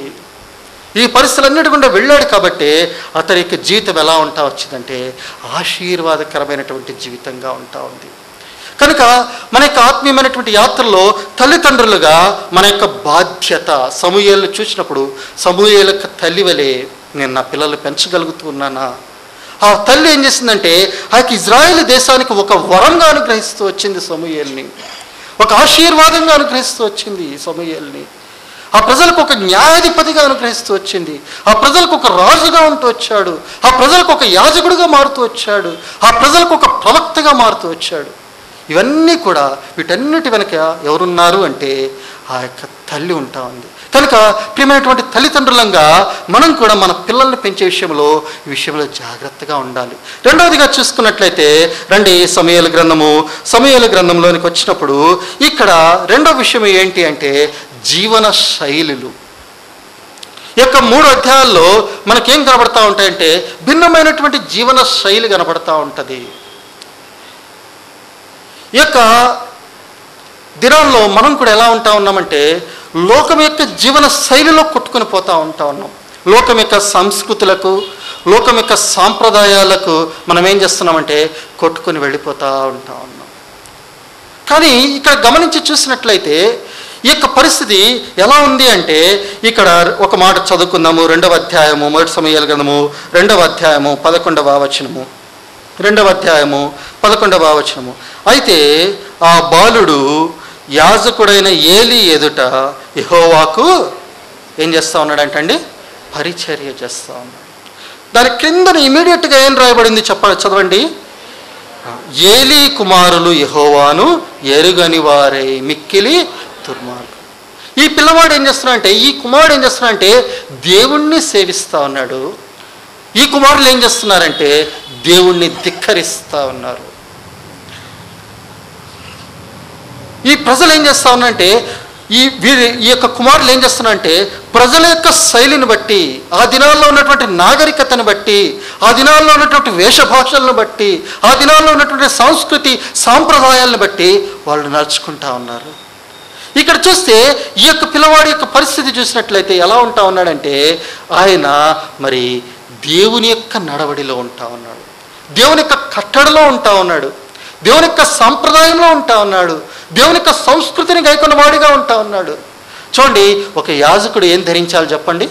ఈ పరిస్థితులన్నిటి గుండా వెళ్ళాడు కాబట్టి అతని యొక్క జీవితం ఎలా ఉంటా వచ్చిందంటే ఆశీర్వాదకరమైనటువంటి జీవితంగా ఉంటా ఉంది కనుక మన యొక్క ఆత్మీయమైనటువంటి యాత్రలో తల్లిదండ్రులుగా మన యొక్క బాధ్యత సమూహలు చూసినప్పుడు సమూహల యొక్క తల్లి వలె నేను నా పిల్లలు పెంచగలుగుతున్నానా ఆ తల్లి ఏం చేసిందంటే ఆ యొక్క ఇజ్రాయేల్ దేశానికి ఒక వరంగా అనుగ్రహిస్తూ వచ్చింది సమూహల్ని ఒక ఆశీర్వాదంగా అనుగ్రహిస్తూ వచ్చింది సమూహల్ని ఆ ప్రజలకు ఒక న్యాయాధిపతిగా అనుగ్రహిస్తూ వచ్చింది ఆ ప్రజలకు ఒక రాజుగా ఉంటూ వచ్చాడు ఆ ప్రజలకు ఒక యాజకుడిగా మారుతూ వచ్చాడు ఆ ప్రజలకు ఒక ప్రవక్తగా మారుతూ వచ్చాడు ఇవన్నీ కూడా వీటన్నిటి వెనక ఎవరున్నారు అంటే ఆ యొక్క తల్లి ఉంటా ఉంది కనుక ప్రియమైనటువంటి తల్లిదండ్రులంగా మనం కూడా మన పిల్లల్ని పెంచే విషయంలో ఈ విషయంలో జాగ్రత్తగా ఉండాలి రెండవదిగా చూసుకున్నట్లయితే రండి సమయాల గ్రంథము సమయాల గ్రంథంలోనికి వచ్చినప్పుడు ఇక్కడ రెండవ విషయం ఏంటి అంటే జీవన శైలులు ఈ యొక్క మూడు అధ్యాయాల్లో మనకేం కనబడతా ఉంటాయంటే భిన్నమైనటువంటి జీవన శైలి కనబడతా ఉంటుంది ఈ యొక్క దినాల్లో మనం కూడా ఎలా ఉంటా ఉన్నామంటే లోకం యొక్క జీవన శైలిలో కొట్టుకొని పోతా ఉంటా ఉన్నాం లోకం యొక్క సంస్కృతులకు లోకం యొక్క సాంప్రదాయాలకు మనం ఏం చేస్తున్నామంటే కొట్టుకొని వెళ్ళిపోతూ ఉంటా ఉన్నాం కానీ ఇక్కడ గమనించి చూసినట్లయితే ఈ యొక్క పరిస్థితి ఎలా ఉంది అంటే ఇక్కడ ఒక మాట చదువుకుందాము రెండవ అధ్యాయము మొదటి సమయాల గ్రంథము రెండవ అధ్యాయము పదకొండవ వచనము రెండవ అధ్యాయము పదకొండవ వచనము అయితే ఆ బాలుడు యాజకుడైన ఏలి ఎదుట యెహోవాకు ఏం చేస్తా ఉన్నాడంటండి పరిచర్య చేస్తా ఉన్నాడు దాని క్రిందన ఇమీడియట్గా ఏం రాయబడింది చెప్ప చదవండి ఏలీ కుమారులు యెహోవాను ఎరుగని వారే మిక్కిలి దుర్మార్గం ఈ పిల్లవాడు ఏం చేస్తున్నాడంటే ఈ కుమారుడు ఏం చేస్తున్నాడంటే దేవుణ్ణి సేవిస్తా ఉన్నాడు ఈ కుమారులు ఏం చేస్తున్నారంటే దేవుణ్ణి ధిక్కరిస్తా ఉన్నారు ఈ ప్రజలు ఏం చేస్తా ఉన్నారంటే ఈ వీరి ఈ యొక్క కుమారులు ఏం చేస్తున్నారంటే ప్రజల యొక్క శైలిని బట్టి ఆ దినాల్లో ఉన్నటువంటి నాగరికతను బట్టి ఆ దినాల్లో ఉన్నటువంటి వేషభాషలను బట్టి ఆ దినాల్లో ఉన్నటువంటి సంస్కృతి సాంప్రదాయాలను బట్టి వాళ్ళు నడుచుకుంటా ఉన్నారు ఇక్కడ చూస్తే ఈ యొక్క పిల్లవాడి యొక్క పరిస్థితి చూసినట్లయితే ఎలా ఉంటా ఉన్నాడంటే ఆయన మరి దేవుని యొక్క నడవడిలో ఉంటా ఉన్నాడు దేవుని యొక్క కట్టడలో ఉంటా ఉన్నాడు దేవుని యొక్క సాంప్రదాయంలో ఉంటా ఉన్నాడు దేవుని యొక్క సంస్కృతిని గైకొన్న వాడిగా ఉంటా ఉన్నాడు చూడండి ఒక యాజకుడు ఏం ధరించాలి చెప్పండి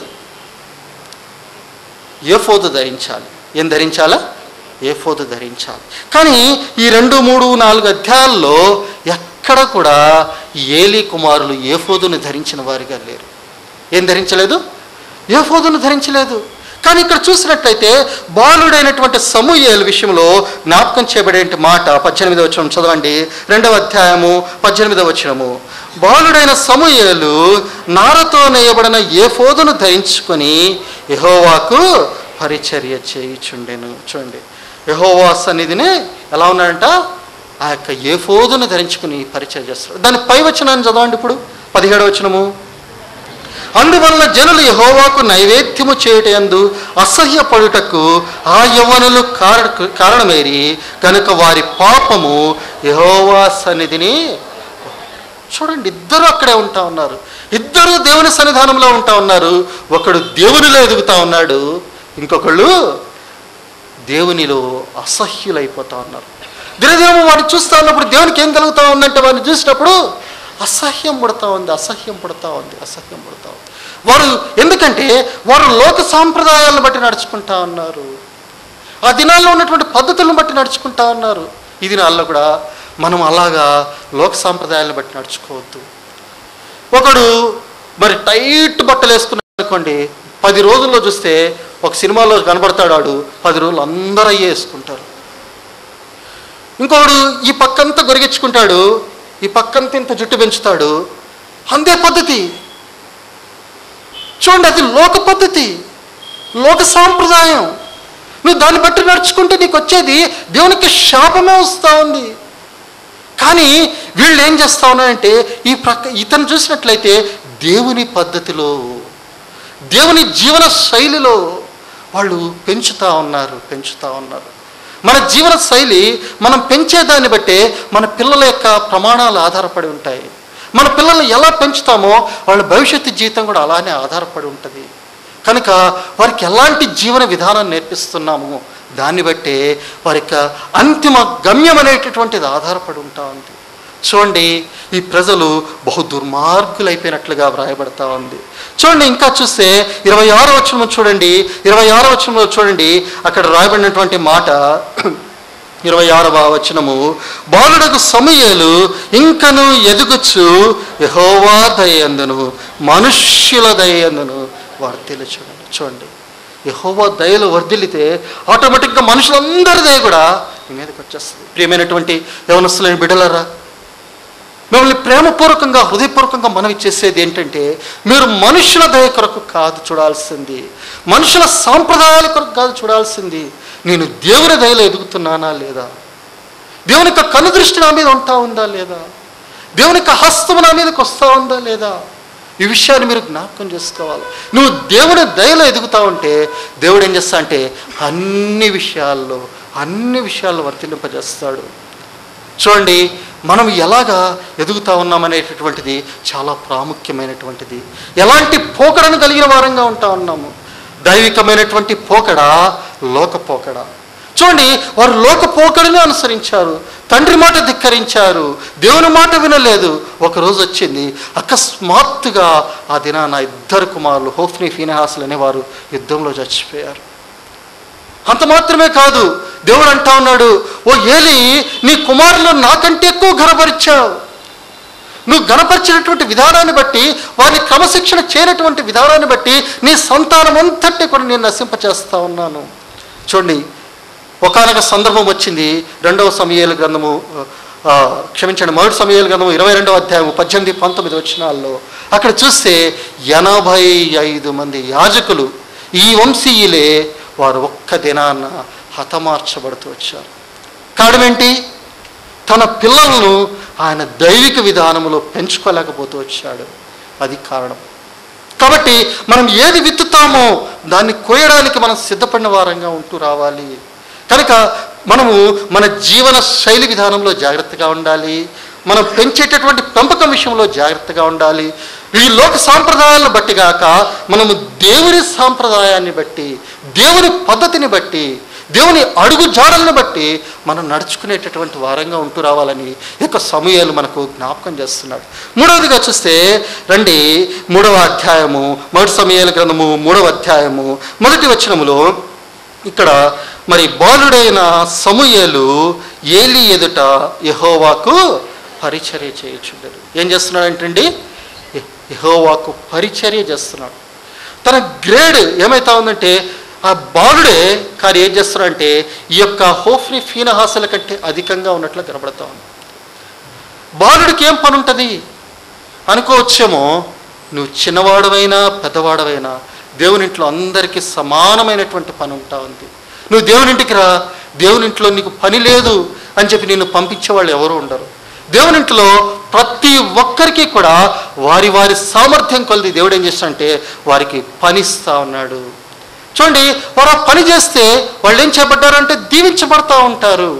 ఏఫోదు ధరించాలి ఏం ధరించాలా ఏఫోదు ధరించాలి కానీ ఈ రెండు మూడు నాలుగు అధ్యాయాల్లో ఎక్కడ కూడా ఈ ఏలీ కుమారులు ఏఫోదును ధరించిన వారిగా లేరు ఏం ధరించలేదు ఏఫోదును ధరించలేదు కానీ ఇక్కడ చూసినట్లయితే బాలుడైనటువంటి సమూయేలు విషయంలో జ్ఞాపకం చేయబడే మాట పద్దెనిమిదవ వచనం చదవండి రెండవ అధ్యాయము పద్దెనిమిదవ వచనము బాలుడైన సమూయేలు నారతో నేయబడిన ఏఫోదును ధరించుకొని యెహోవాకు పరిచర్య చేయుచుండెను చూడండి యెహోవా సన్నిధిని ఎలా ఉన్నాడంట ఆ యొక్క ఏఫోదును ధరించుకుని పరిచయం చేస్తాడు దాని పై వచనాన్ని చదవండి ఇప్పుడు పదిహేడవ వచనము అందువలన జనులు యహోవాకు నైవేద్యము చేయటందు అసహ్యపడుటకు ఆ యవనులు కారణ కారణమేరి కనుక వారి పాపము యహోవా సన్నిధిని చూడండి ఇద్దరు అక్కడే ఉంటా ఉన్నారు ఇద్దరు దేవుని సన్నిధానంలో ఉంటా ఉన్నారు ఒకడు దేవునిలో ఎదుగుతా ఉన్నాడు ఇంకొకళ్ళు దేవునిలో అసహ్యులైపోతా ఉన్నారు దినదినము వాడిని చూస్తా ఉన్నప్పుడు దేవునికి ఏం కలుగుతా ఉందంటే వాడిని చూసినప్పుడు అసహ్యం పడుతూ ఉంది అసహ్యం పడుతూ ఉంది అసహ్యం పడుతూ ఉంది వారు ఎందుకంటే వారు లోక సాంప్రదాయాలను బట్టి నడుచుకుంటా ఉన్నారు ఆ దినాల్లో ఉన్నటువంటి పద్ధతులను బట్టి నడుచుకుంటా ఉన్నారు ఈ దినాల్లో కూడా మనం అలాగా లోక సాంప్రదాయాలను బట్టి నడుచుకోవద్దు ఒకడు మరి టైట్ బట్టలు వేసుకున్నాడు అనుకోండి పది రోజుల్లో చూస్తే ఒక సినిమాలో కనబడతాడు వాడు పది రోజులు అందరూ అయ్యే వేసుకుంటారు ఇంకొకడు ఈ పక్కంతా గొరిగించుకుంటాడు ఈ పక్కంతా ఇంత జుట్టు పెంచుతాడు అందే పద్ధతి చూడండి అది లోక పద్ధతి లోక సాంప్రదాయం నువ్వు దాన్ని బట్టి నడుచుకుంటే నీకు వచ్చేది దేవునికి శాపమే వస్తూ ఉంది కానీ వీళ్ళు ఏం చేస్తా ఉన్నారంటే ఈ ప్రక్క ఇతను చూసినట్లయితే దేవుని పద్ధతిలో దేవుని జీవన శైలిలో వాళ్ళు పెంచుతా ఉన్నారు పెంచుతా ఉన్నారు మన జీవన శైలి మనం పెంచేదాన్ని బట్టే మన పిల్లల యొక్క ప్రమాణాలు ఆధారపడి ఉంటాయి మన పిల్లల్ని ఎలా పెంచుతామో వాళ్ళ భవిష్యత్తు జీవితం కూడా అలానే ఆధారపడి ఉంటుంది కనుక వారికి ఎలాంటి జీవన విధానం నేర్పిస్తున్నామో దాన్ని బట్టే వారి యొక్క అంతిమ గమ్యం అనేటటువంటిది ఆధారపడి ఉంటా ఉంది చూడండి ఈ ప్రజలు బహు దుర్మార్గులైపోయినట్లుగా వ్రాయబడతా ఉంది చూడండి ఇంకా చూస్తే ఇరవై ఆరో వచనంలో చూడండి ఇరవై ఆరో వచనంలో చూడండి అక్కడ రాయబడినటువంటి మాట ఇరవై ఆరవ వచనము బాలుడకు సమయలు ఇంకను ఎదుగుచు యహోవా దయందును మనుష్యుల దయందును వర్ధిల్లు చూడండి చూడండి యహోవా దయలు వర్ధిల్లితే ఆటోమేటిక్గా మనుషులందరి దయ కూడా మీ మీదకి వచ్చేస్తుంది ప్రియమైనటువంటి యవనస్తులైన బిడ్డలరా మిమ్మల్ని ప్రేమపూర్వకంగా హృదయపూర్వకంగా మనవి చేసేది ఏంటంటే మీరు మనుషుల దయ కొరకు కాదు చూడాల్సింది మనుషుల సాంప్రదాయాల కొరకు కాదు చూడాల్సింది నేను దేవుని దయలో ఎదుగుతున్నానా లేదా దేవుని యొక్క కనుదృష్టి నా మీద ఉంటా ఉందా లేదా దేవుని యొక్క హస్తము నా మీదకి వస్తూ ఉందా లేదా ఈ విషయాన్ని మీరు జ్ఞాపకం చేసుకోవాలి నువ్వు దేవుని దయలో ఎదుగుతా ఉంటే దేవుడు ఏం చేస్తా అంటే అన్ని విషయాల్లో అన్ని విషయాల్లో వర్తింపజేస్తాడు చూడండి మనం ఎలాగా ఎదుగుతా ఉన్నామనేటటువంటిది చాలా ప్రాముఖ్యమైనటువంటిది ఎలాంటి పోకడను కలిగిన వారంగా ఉంటా ఉన్నాము దైవికమైనటువంటి పోకడ లోక పోకడ చూడండి వారు లోక పోకడని అనుసరించారు తండ్రి మాట ధిక్కరించారు దేవుని మాట వినలేదు ఒక రోజు వచ్చింది అకస్మాత్తుగా ఆ దినాన ఇద్దరు కుమారులు హోఫ్ని ఫీనహాసులు అనేవారు యుద్ధంలో చచ్చిపోయారు అంత మాత్రమే కాదు దేవుడు అంటా ఉన్నాడు ఓ ఏలి నీ కుమారులు నాకంటే ఎక్కువ ఘనపరిచావు నువ్వు గణపరిచినటువంటి విధానాన్ని బట్టి వారిని క్రమశిక్షణ చేయనటువంటి విధానాన్ని బట్టి నీ సంతానం అంతటి కూడా నేను నశింపచేస్తా ఉన్నాను చూడండి ఒకనొక సందర్భం వచ్చింది రెండవ సమయాల గ్రంథము ఆ, క్షమించండి మొదటి సమయాల గ్రంథము ఇరవై రెండవ అధ్యాయము పద్దెనిమిది పంతొమ్మిది వచ్చినాల్లో అక్కడ చూస్తే ఎనభై ఐదు మంది యాజకులు ఈ వంశీయులే వారు ఒక్క దినాన హతమార్చబడుతూ వచ్చారు కారణం ఏంటి తన పిల్లలను ఆయన దైవిక విధానంలో పెంచుకోలేకపోతూ వచ్చాడు అది కారణం కాబట్టి మనం ఏది విత్తుతామో దాన్ని కోయడానికి మనం సిద్ధపడిన వారంగా ఉంటూ రావాలి కనుక మనము మన జీవన శైలి విధానంలో జాగ్రత్తగా ఉండాలి మనం పెంచేటటువంటి పెంపకం విషయంలో జాగ్రత్తగా ఉండాలి ఈ లోక సాంప్రదాయాలను బట్టి గాక మనము దేవుని సాంప్రదాయాన్ని బట్టి దేవుని పద్ధతిని బట్టి దేవుని అడుగు జాడలను బట్టి మనం నడుచుకునేటటువంటి వారంగా ఉంటూ రావాలని ఈ యొక్క సమయాలు మనకు జ్ఞాపకం చేస్తున్నాడు మూడవదిగా చూస్తే రండి మూడవ అధ్యాయము మొదటి సమయాల గ్రంథము మూడవ అధ్యాయము మొదటి వచనములో ఇక్కడ మరి బాలుడైన సమూయేలు ఏలి ఎదుట యహోవాకు పరిచర్య చేయుచుండరు ఏం చేస్తున్నాడంటండి యె- యెహోవాకు పరిచర్య చేస్తున్నాడు తన గ్రేడ్ ఏమైతా ఉందంటే ఆ బాలుడే కానీ ఏం చేస్తున్నాడంటే ఈ యొక్క హోఫ్ని ఫీనహాసల కంటే అధికంగా ఉన్నట్లు కనబడతా ఉంది బాలుడికి ఏం పని ఉంటుంది అనుకోవచ్చేమో నువ్వు చిన్నవాడవైనా పెద్దవాడవైనా దేవునింట్లో అందరికీ సమానమైనటువంటి పని ఉంటా ఉంది నువ్వు దేవునింటికి రా దేవునింట్లో నీకు పని లేదు అని చెప్పి నిన్ను పంపించే వాళ్ళు ఎవరు ఉండరు దేవునింట్లో ప్రతి ఒక్కరికి కూడా వారి వారి సామర్థ్యం కొలిది దేవుడు ఏం చేస్తాడంటే వారికి పనిస్తా ఉన్నాడు చూడండి వారు ఆ పని చేస్తే వాళ్ళు ఏం చేపట్టారంటే దీవించబడతా ఉంటారు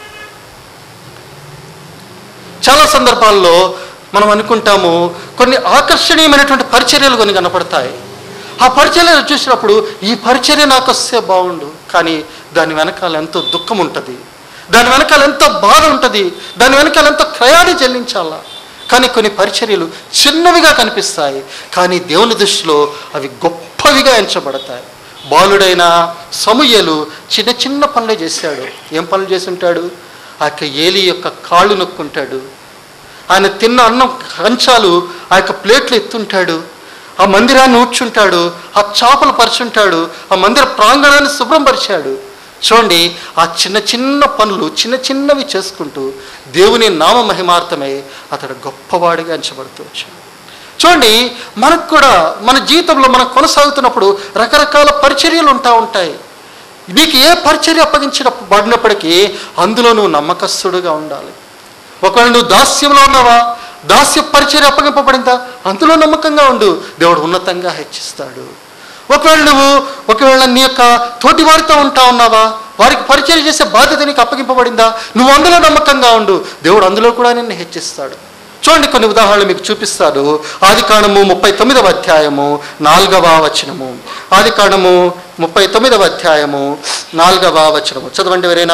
చాలా సందర్భాల్లో మనం అనుకుంటాము కొన్ని ఆకర్షణీయమైనటువంటి పరిచర్యలు కొన్ని కనపడతాయి ఆ పరిచర్యలు చూసినప్పుడు ఈ పరిచర్య నాకు వస్తే బాగుండు కానీ దాని వెనకాల ఎంతో దుఃఖం ఉంటుంది దాని వెనకాల ఎంతో బాధ ఉంటుంది దాని వెనకాల ఎంతో క్రయాన్ని చెల్లించాలా కానీ కొన్ని పరిచర్యలు చిన్నవిగా కనిపిస్తాయి కానీ దేవుని దృష్టిలో అవి గొప్పవిగా ఎంచబడతాయి బాలుడైన సమూయేలు చిన్న చిన్న పనులే చేశాడు ఏం పనులు చేసి ఉంటాడు ఆ యొక్క ఏలి యొక్క కాళ్ళు నొక్కుంటాడు ఆయన తిన్న అన్నం కంచాలు ఆ యొక్క ప్లేట్లు ఎత్తుంటాడు ఆ మందిరాన్ని ఊడ్చుంటాడు ఆ చాపలు పరుచుంటాడు ఆ మందిర ప్రాంగణాన్ని శుభ్రం పరిచాడు చూడండి ఆ చిన్న చిన్న పనులు చిన్న చిన్నవి చేసుకుంటూ దేవుని నామ మహిమార్థమై అతడు గొప్పవాడిగా ఎంచబడుతూ వచ్చాడు చూడండి మనకు కూడా మన జీవితంలో మనం కొనసాగుతున్నప్పుడు రకరకాల పరిచర్యలు ఉంటా ఉంటాయి నీకు ఏ పరిచర్య అప్పగించిన పడినప్పటికీ అందులో నువ్వు నమ్మకస్తుడుగా ఉండాలి ఒకవేళ నువ్వు దాస్యంలో ఉన్నావా దాస్య పరిచర్య అప్పగింపబడిందా అందులో నమ్మకంగా ఉండు దేవుడు ఉన్నతంగా హెచ్చిస్తాడు ఒకవేళ నువ్వు ఒకవేళ నీ యొక్క తోటి వారితో ఉంటా ఉన్నావా వారికి పరిచయం చేసే బాధ్యత నీకు అప్పగింపబడిందా నువ్వు అందులో నమ్మకంగా ఉండు దేవుడు అందులో కూడా నిన్ను హెచ్చిస్తాడు చూడండి కొన్ని ఉదాహరణలు మీకు చూపిస్తాడు ఆది కాండము ముప్పై తొమ్మిదవ అధ్యాయము నాలుగవ వచనము ఆది కాండము ముప్పై తొమ్మిదవ అధ్యాయము నాలుగవ వచనము చదవండి ఎవరైనా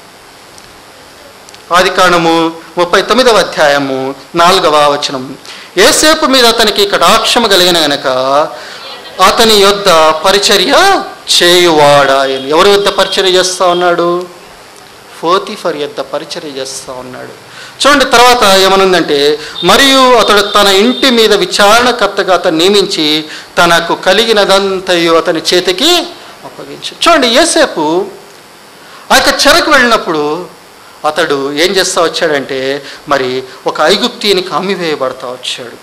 ఆది కాండము ముప్పై తొమ్మిదవ అధ్యాయము నాలుగవ వచనం ఏసేపు మీద అతనికి కటాక్షము కలిగిన గనక అతని యొద్ద పరిచర్య చేయువాడాయను ఎవరి యొద్ద పరిచర్య చేస్తా ఉన్నాడు ఫోతిఫర్ యొద్ద పరిచర్య చేస్తా ఉన్నాడు చూడండి తర్వాత ఏమనుందంటే మరియు అతడు తన ఇంటి మీద విచారణకర్తగా అతను నియమించి తనకు కలిగినదంతయు అతని చేతికి అప్పగించు చూడండి ఏసేపు ఆ యొక్క చెరకు వెళ్ళినప్పుడు అతడు ఏం చేస్తా వచ్చాడంటే మరి ఒక ఐగుప్తిని కమ్మివేయబడతా వచ్చాడు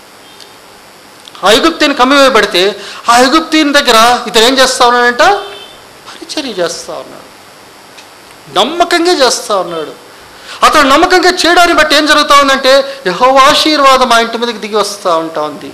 ఆ ఐగుప్తిని కమ్మివేయబడితే ఆ ఐగుప్తిని దగ్గర ఇతను ఏం చేస్తా ఉన్నాడంట పరిచర్య చేస్తా ఉన్నాడు నమ్మకంగా చేస్తా ఉన్నాడు అతను నమ్మకంగా చేయడాన్ని బట్టి ఏం జరుగుతూ ఉందంటే యహో ఆశీర్వాదం ఆ ఇంటి మీదకి దిగి వస్తూ ఉంటా ఉంది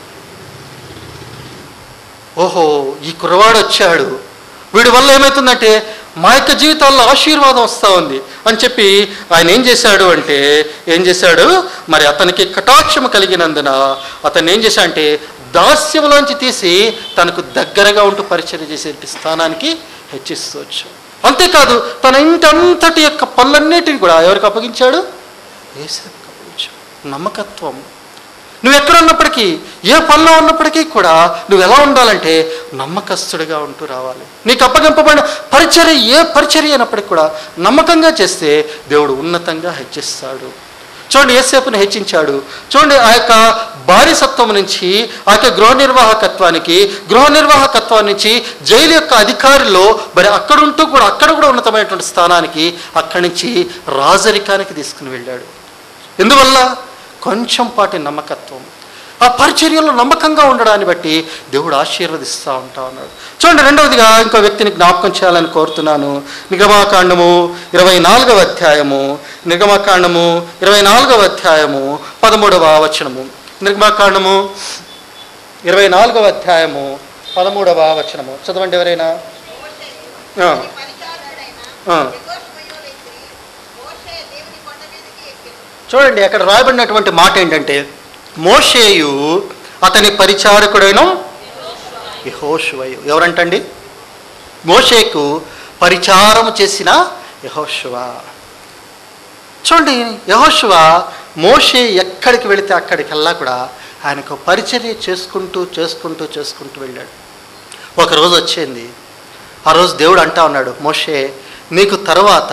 ఓహో ఈ కుర్రవాడు వచ్చాడు వీడి వల్ల ఏమవుతుందంటే మా యొక్క జీవితాల్లో ఆశీర్వాదం వస్తూ ఉంది అని చెప్పి ఆయన ఏం చేశాడు అంటే ఏం చేశాడు మరి అతనికి కటాక్షం కలిగినందున అతను ఏం చేశాడంటే దాస్యంలోంచి తీసి తనకు దగ్గరగా ఉంటూ పరిచయం చేసే స్థానానికి హెచ్చిస్తూ వచ్చాడు అంతేకాదు తన ఇంటంతటి యొక్క పనులన్నిటిని కూడా ఎవరికి అప్పగించాడు ఏసేపుకి అప్పగించాడు నమ్మకత్వం నువ్వు ఎక్కడ ఉన్నప్పటికీ ఏ పనిలో ఉన్నప్పటికీ కూడా నువ్వు ఎలా ఉండాలంటే నమ్మకస్తుడిగా ఉంటూ రావాలి నీకు అప్పగింపబడిన పరిచర్య ఏ పరిచర్య అయినప్పటికీ కూడా నమ్మకంగా చేస్తే దేవుడు ఉన్నతంగా హెచ్చిస్తాడు చూడండి ఏసేపుని హెచ్చించాడు చూడండి ఆ యొక్క బానిసత్వం నుంచి ఆ యొక్క గృహ నిర్వాహకత్వానికి గృహ నిర్వాహకత్వం నుంచి జైలు యొక్క అధికారిలో మరి అక్కడ ఉంటూ కూడా అక్కడ కూడా ఉన్నతమైనటువంటి స్థానానికి అక్కడి నుంచి రాజరికానికి తీసుకుని వెళ్ళాడు ఎందువల్ల కొంచెం పాటి నమ్మకత్వం ఆ పరిచర్యలో నమ్మకంగా ఉండడాన్ని బట్టి దేవుడు ఆశీర్వదిస్తూ ఉంటా ఉన్నాడు చూడండి రెండవదిగా ఇంకో వ్యక్తిని జ్ఞాపకం చేయాలని కోరుతున్నాను నిగమాకాండము ఇరవై నాలుగవ అధ్యాయము నిగమాకాండము ఇరవై నాలుగవ అధ్యాయము పదమూడవ వచనము నిర్గమాకాండము ఇరవై నాలుగవ అధ్యాయము పదమూడవ వచనము చదవండి ఎవరైనా ఆ, ఆ. చూడండి అక్కడ రాయబడినటువంటి మాట ఏంటంటే మోషేయు అతని పరిచారకుడైన యహోషువయు ఎవరంటండి మోషేకు పరిచారము చేసిన యహోశివ చూడండి యహోశివ మోషే ఎక్కడికి వెళితే అక్కడికల్లా కూడా ఆయనకు పరిచర్య చేసుకుంటూ చేసుకుంటూ చేసుకుంటూ వెళ్ళాడు ఒకరోజు వచ్చింది ఆ రోజు దేవుడు అంటా ఉన్నాడు మోషే నీకు తర్వాత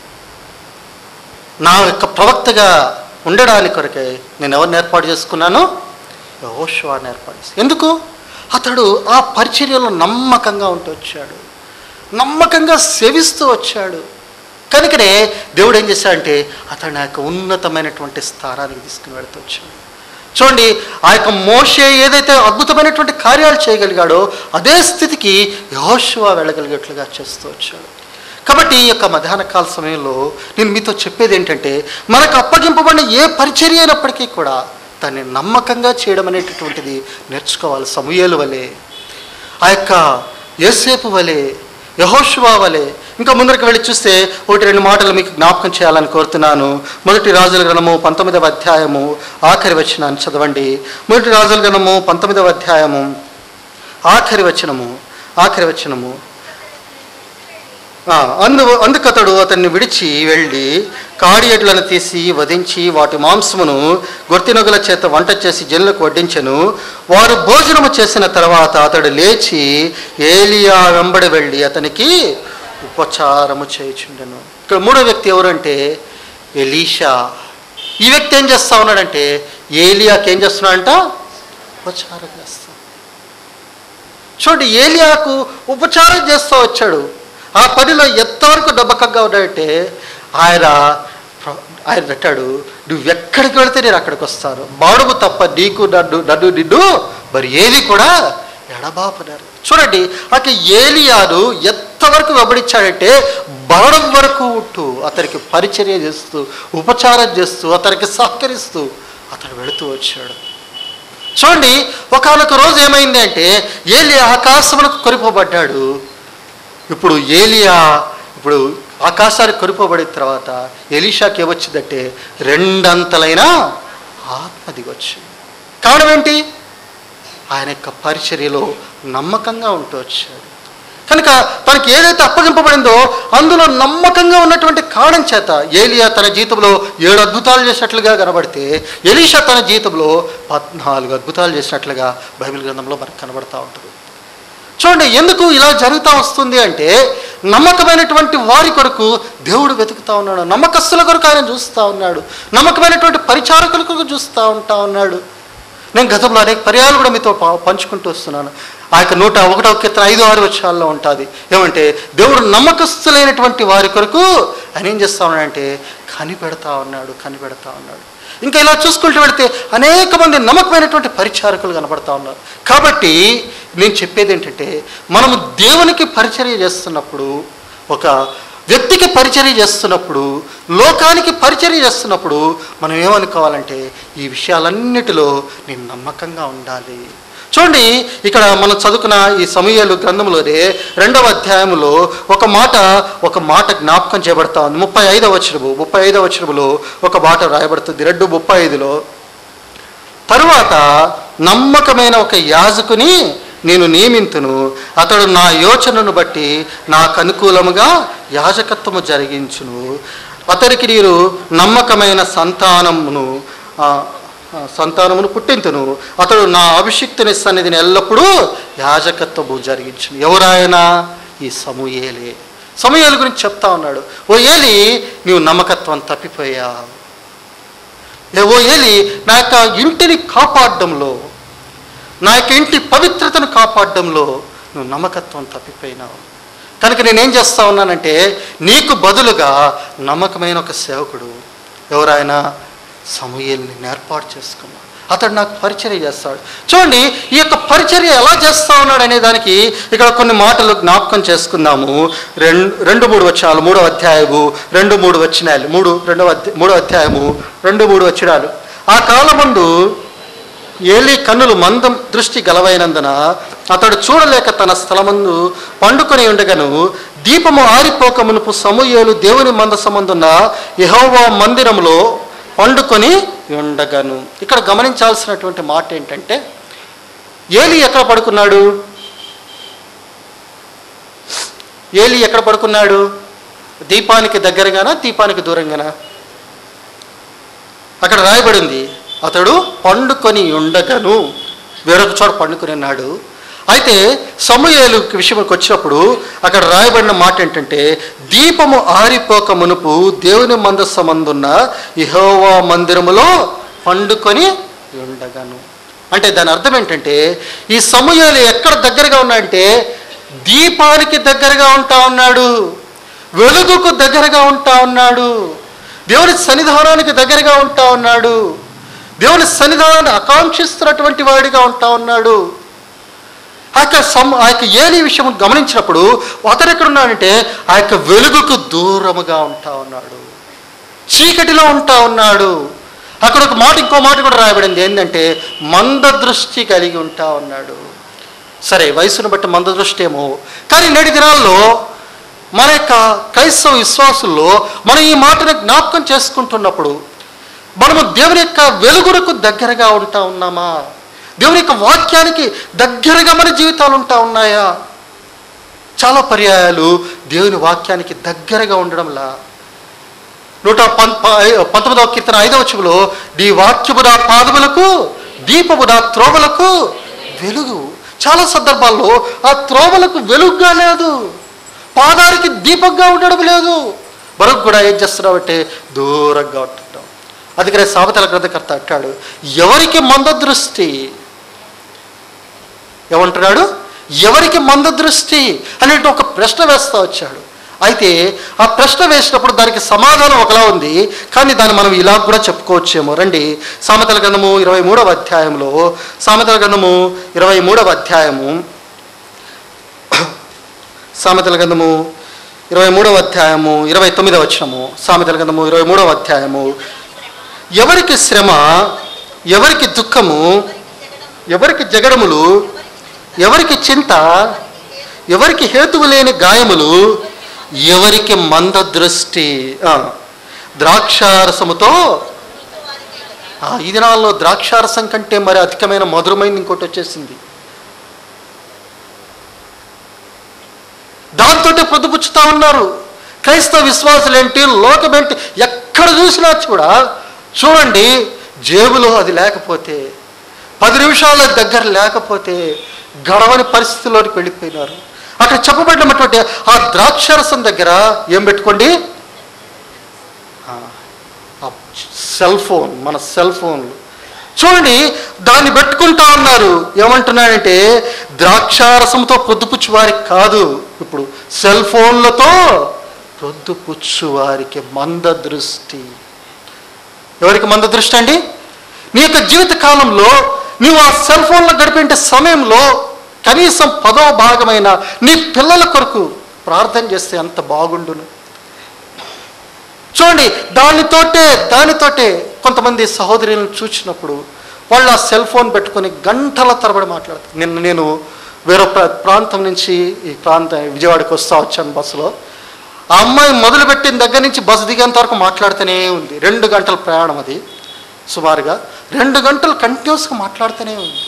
నా యొక్క ప్రవక్తగా ఉండడానికి కొరకే నేను ఎవరిని ఏర్పాటు చేసుకున్నాను యహోషువాని ఏర్పాటు చేసి ఎందుకు అతడు ఆ పరిచర్యలో నమ్మకంగా ఉంటూ వచ్చాడు నమ్మకంగా సేవిస్తూ వచ్చాడు కనుకనే దేవుడు ఏం చేశాడంటే అతను ఆ యొక్క ఉన్నతమైనటువంటి స్థానానికి తీసుకుని వెళుతూ వచ్చాడు చూడండి ఆ యొక్క మోషే ఏదైతే అద్భుతమైనటువంటి కార్యాలు చేయగలిగాడో అదే స్థితికి యహోశువ వెళ్ళగలిగేట్లుగా చేస్తూ వచ్చాడు కాబట్టి ఈ యొక్క మధ్యాహ్న కాల సమయంలో నేను మీతో చెప్పేది ఏంటంటే మనకు అప్పగింపబడిన ఏ పరిచర్య అయినప్పటికీ కూడా దాన్ని నమ్మకంగా చేయడం అనేటటువంటిది నేర్చుకోవాలి సమూయేలు వలె ఆ యొక్క యేసేపు వలె యహోషువా వలె ఇంకా ముందరికి వెళ్ళి చూస్తే ఒకటి రెండు మాటలు మీకు జ్ఞాపకం చేయాలని కోరుతున్నాను మొదటి రాజుల గ్రంథము పంతొమ్మిదవ అధ్యాయము ఆఖరి వచనాన్ని చదవండి మొదటి రాజుల గ్రంథము పంతొమ్మిదవ అధ్యాయము ఆఖరి వచనము ఆఖరి వచనము ఆ, అందు అందుకతడు అతన్ని విడిచి వెళ్ళి కాడి ఎడ్లను తీసి వధించి వాటి మాంసమును గొర్తినగుల చేత వంట చేసి జనులకు వడ్డించెను వారు భోజనము చేసిన తర్వాత అతడు లేచి ఏలియా వెంబడి వెళ్ళి అతనికి ఉపచారము చేయుచుండెను ఇక్కడ మూడో వ్యక్తి ఎవరంటే ఎలీషా ఈ వ్యక్తి ఏం చేస్తా ఉన్నాడంటే ఏలియాకి ఏం చేస్తున్నాడంట ఉపచారం చేస్తా చూడండి ఏలియాకు ఉపచారం చేస్తూ వచ్చాడు ఆ పనిలో ఎంతవరకు నమ్మకంగా ఉన్నాడంటే ఆయన ఆయన పెట్టాడు నువ్వు ఎక్కడికి వెళితే నేను అక్కడికి వస్తాను బాడుగు తప్ప నీకు నన్ను నన్ను నిన్ను మరి ఏది కూడా ఎడబాపనారు చూడండి అక్కడ ఏలియాను ఎంతవరకు వెంబడించాడంటే మరణం వరకు ఉంటూ అతనికి పరిచర్య చేస్తూ ఉపచారం చేస్తూ అతనికి సహకరిస్తూ అతను వెళుతూ వచ్చాడు చూడండి ఒకనొక రోజు ఏమైంది అంటే ఏలియా ఆకాశమునకు కొరిపోబడ్డాడు ఇప్పుడు ఏలియా ఇప్పుడు ఆకాశానికి కొరిపోబడిన తర్వాత ఎలీషాకి ఏమొచ్చిందంటే రెండంతలైన ఆత్మ దిగొచ్చింది కారణం ఏంటి ఆయన యొక్క పరిచర్యలో నమ్మకంగా ఉంటూ వచ్చాడు కనుక తనకి ఏదైతే అప్పగింపబడిందో అందులో నమ్మకంగా ఉన్నటువంటి కారణం చేత ఏలియా తన జీవితంలో ఏడు అద్భుతాలు చేసినట్లుగా కనబడితే ఎలీషా తన జీవితంలో పద్నాలుగు అద్భుతాలు చేసినట్లుగా బైబిల్ గ్రంథంలో మనకు కనబడతా ఉంటుంది చూడండి ఎందుకు ఇలా జరుగుతూ వస్తుంది అంటే నమ్మకమైనటువంటి వారి కొరకు దేవుడు వెతుకుతా ఉన్నాడు నమ్మకస్తుల కొరకు ఆయన చూస్తూ ఉన్నాడు నమ్మకమైనటువంటి పరిచారకుల కొరకు చూస్తూ ఉంటా ఉన్నాడు నేను గతంలో అనేక పర్యాలు కూడా మీతో ప- పంచుకుంటూ వస్తున్నాను ఆ యొక్క నూట ఒకటో కీర్తన ఐదు ఆరు వచ్చాల్లో ఉంటుంది ఏమంటే దేవుడు నమ్మకస్తులైనటువంటి వారి కొరకు ఆయన ఏం చేస్తా ఉన్నాడంటే కనిపెడతా ఉన్నాడు కనిపెడతా ఉన్నాడు ఇంకా ఇలా చూసుకుంటూ వెళితే అనేక మంది నమ్మకమైనటువంటి పరిచారకులు కనబడతా ఉన్నారు కాబట్టి నేను చెప్పేది ఏంటంటే మనము దేవునికి పరిచర్య చేస్తున్నప్పుడు ఒక వ్యక్తికి పరిచర్య చేస్తున్నప్పుడు లోకానికి పరిచర్య చేస్తున్నప్పుడు మనం ఏమనుకోవాలంటే ఈ విషయాలన్నిటిలో నేను నమ్మకంగా ఉండాలి చూడండి ఇక్కడ మనం చదువుకున్న ఈ సమయాలు గ్రంథంలోనే రెండవ అధ్యాయంలో ఒక మాట ఒక మాట జ్ఞాపకం చేయబడతా ఉంది ముప్పై ఐదవ వచనము ముప్పై ఐదవ వచనములో ఒక మాట రాయబడుతుంది రెండు ముప్పై ఐదులో తరువాత నమ్మకమైన ఒక యాజకుని నేను నియమింతును అతడు నా యోచనను బట్టి నాకు అనుకూలముగా యాజకత్వము జరిగించును అతనికి నేను నమ్మకమైన సంతానమును ఆ, ఆ, సంతానమును పుట్టింతును అతడు నా అభిషిక్తుని సన్నిధిని ఎల్లప్పుడూ యాజకత్వము జరిగించును ఎవరాయన ఈ సమూయేలే సమూయేలు గురించి చెప్తా ఉన్నాడు ఓ ఏలి నీవు నమ్మకత్వం తప్పిపోయావు ఏ ఓ ఏలి నా యొక్క ఇంటిని కాపాడడంలో నా యొక్క ఇంటి పవిత్రతను కాపాడడంలో నువ్వు నమ్మకత్వం తప్పిపోయినావు కనుక నేనేం చేస్తా ఉన్నానంటే నీకు బదులుగా నమ్మకమైన ఒక సేవకుడు ఎవరైనా సమూహల్ని ఏర్పాటు చేసుకున్నా అతడు నాకు పరిచర్య చేస్తాడు చూడండి ఈ యొక్క పరిచర్య ఎలా చేస్తా ఉన్నాడు అనే దానికి ఇక్కడ కొన్ని మాటలు జ్ఞాపకం చేసుకుందాము రెండు రెండు మూడు వచ్చాలు మూడో అధ్యాయము రెండు మూడు వచ్చినాలు మూడు రెండవ అధ్య మూడో అధ్యాయము రెండు మూడు వచ్చినాలు ఆ కాలమందు ఏలి కన్నులు మందం దృష్టి గలవైనందున అతడు చూడలేక తన స్థలమందు పండుకొని ఉండగను దీపము ఆరిపోక మునుపు సమూయేలు దేవుని మందసమందున్న యెహోవా మందిరములో పండుకొని ఉండగను ఇక్కడ గమనించాల్సినటువంటి మాట ఏంటంటే ఏలి ఎక్కడ పడుకున్నాడు ఏలి ఎక్కడ పడుకున్నాడు దీపానికి దగ్గరగానా దీపానికి దూరంగానా అక్కడ రాయబడింది అతడు పండుకొని ఉండగను వేరొక చోట పండుకొని ఉన్నాడు అయితే సమూయేలు విషయంకి వచ్చినప్పుడు అక్కడ రాయబడిన మాట ఏంటంటే దీపము ఆరిపోక మునుపు దేవుని మందస్సమందున్న ఇహోవా మందిరములో పండుకొని ఉండగను అంటే దాని అర్థం ఏంటంటే ఈ సమూయేలు ఎక్కడ దగ్గరగా ఉన్నాడంటే దీపానికి దగ్గరగా ఉంటా ఉన్నాడు వెలుగుకు దగ్గరగా ఉంటా ఉన్నాడు దేవుని సన్నిధానానికి దగ్గరగా ఉంటా ఉన్నాడు దేవుని సన్నిధానాన్ని ఆకాంక్షిస్తున్నటువంటి వాడిగా ఉంటా ఉన్నాడు ఆ యొక్క సమ్ ఆ యొక్క ఏలి విషయం గమనించినప్పుడు అతను ఎక్కడ ఉన్నాడంటే ఆ యొక్క వెలుగుకు దూరముగా ఉంటా ఉన్నాడు చీకటిలో ఉంటా ఉన్నాడు అక్కడ ఒక మాట ఇంకో మాట కూడా రాయబడింది ఏంటంటే మంద దృష్టి కలిగి ఉంటా ఉన్నాడు సరే వయసును బట్టి మంద దృష్టి ఏమో కానీ నేటి దినాల్లో మన యొక్క క్రైస్తవ విశ్వాసుల్లో మనం ఈ మాటను జ్ఞాపకం చేసుకుంటున్నప్పుడు మనము దేవుని యొక్క వెలుగునకు దగ్గరగా ఉంటా ఉన్నామా దేవుని యొక్క వాక్యానికి దగ్గరగా మన జీవితాలు ఉంటా ఉన్నాయా చాలా పర్యాయాలు దేవుని వాక్యానికి దగ్గరగా ఉండడంలా నూట పం ప- పంతొమ్మిదవ కీర్తన ఐదవ చెవులో నీ వాక్యము నా పాదములకు దీపము నా త్రోవలకు వెలుగు చాలా సందర్భాల్లో ఆ త్రోవలకు వెలుగుగా లేదు పాదానికి దీపంగా ఉండడం లేదు మరొక కూడా ఏం చేస్తున్నామంటే దూరంగా ఉంటున్నాం అందుకనే సామెతల గ్రంథకర్త అంటాడు ఎవరికి మంద దృష్టి ఏమంటున్నాడు ఎవరికి మంద దృష్టి అనేటి ఒక ప్రశ్న వేస్తా వచ్చాడు అయితే ఆ ప్రశ్న వేసినప్పుడు దానికి సమాధానం ఒకలా ఉంది కానీ దాన్ని మనం ఇలా కూడా చెప్పుకోవచ్చేమో రండి సామెతల గ్రంథము ఇరవై మూడవ అధ్యాయంలో సామెతల గ్రంథము ఇరవై మూడవ అధ్యాయము సామెతల గ్రంథము ఇరవై మూడవ అధ్యాయము ఇరవై తొమ్మిదవ వచనము సామెతల గ్రంథము ఇరవై మూడవ అధ్యాయము ఎవరికి శ్రమ ఎవరికి దుఃఖము ఎవరికి జగడములు ఎవరికి చింత ఎవరికి హేతువు లేని గాయములు ఎవరికి మంద దృష్టి ఆ, ద్రాక్షారసముతో ఆ, ఈ దినాల్లో ద్రాక్షారసం కంటే మరి అధికమైన మధురమైంది ఇంకోటి వచ్చేసింది దాంతో పొద్దుపుచ్చుతా ఉన్నారు క్రైస్తవ విశ్వాసులు ఏంటి లోకమేంటి ఎక్కడ చూసినా కూడా చూడండి జేబులో అది లేకపోతే పది నిమిషాల దగ్గర లేకపోతే గడవని పరిస్థితిలోకి వెళ్ళిపోయినారు అక్కడ చెప్పబడినటువంటి ఆ ద్రాక్షరసం దగ్గర ఏం పెట్టుకోండి ఆ, ఆ సెల్ ఫోన్ మన సెల్ ఫోన్లు చూడండి దాన్ని పెట్టుకుంటా ఉన్నారు ఏమంటున్నాడంటే ద్రాక్షారసంతో పొద్దుపుచ్చు వారికి కాదు ఇప్పుడు సెల్ ఫోన్లతో పొద్దుపుచ్చు వారికి మంద దృష్టి ఎవరికి మంద దృష్టి అండి నీ యొక్క జీవిత కాలంలో నీవు ఆ సెల్ ఫోన్లో గడిపే సమయంలో కనీసం పదో భాగమైన నీ పిల్లల కొరకు ప్రార్థన చేస్తే ఎంత బాగుండును చూడండి దానితోటే దానితోటే కొంతమంది సహోదరులను చూసినప్పుడు వాళ్ళు ఆ సెల్ ఫోన్ పెట్టుకొని గంటల తరబడి మాట్లాడతారు నిన్న నేను వేరే ప్రా- ప్రాంతం నుంచి ఈ ప్రాంత విజయవాడకి వస్తా వచ్చాను బస్సులో ఆ అమ్మాయి మొదలుపెట్టిన దగ్గర నుంచి బస్సు దిగేంత వరకు మాట్లాడుతూనే ఉంది రెండు గంటల ప్రయాణం అది సుమారుగా రెండు గంటలు కంటిన్యూస్గా మాట్లాడుతూనే ఉంది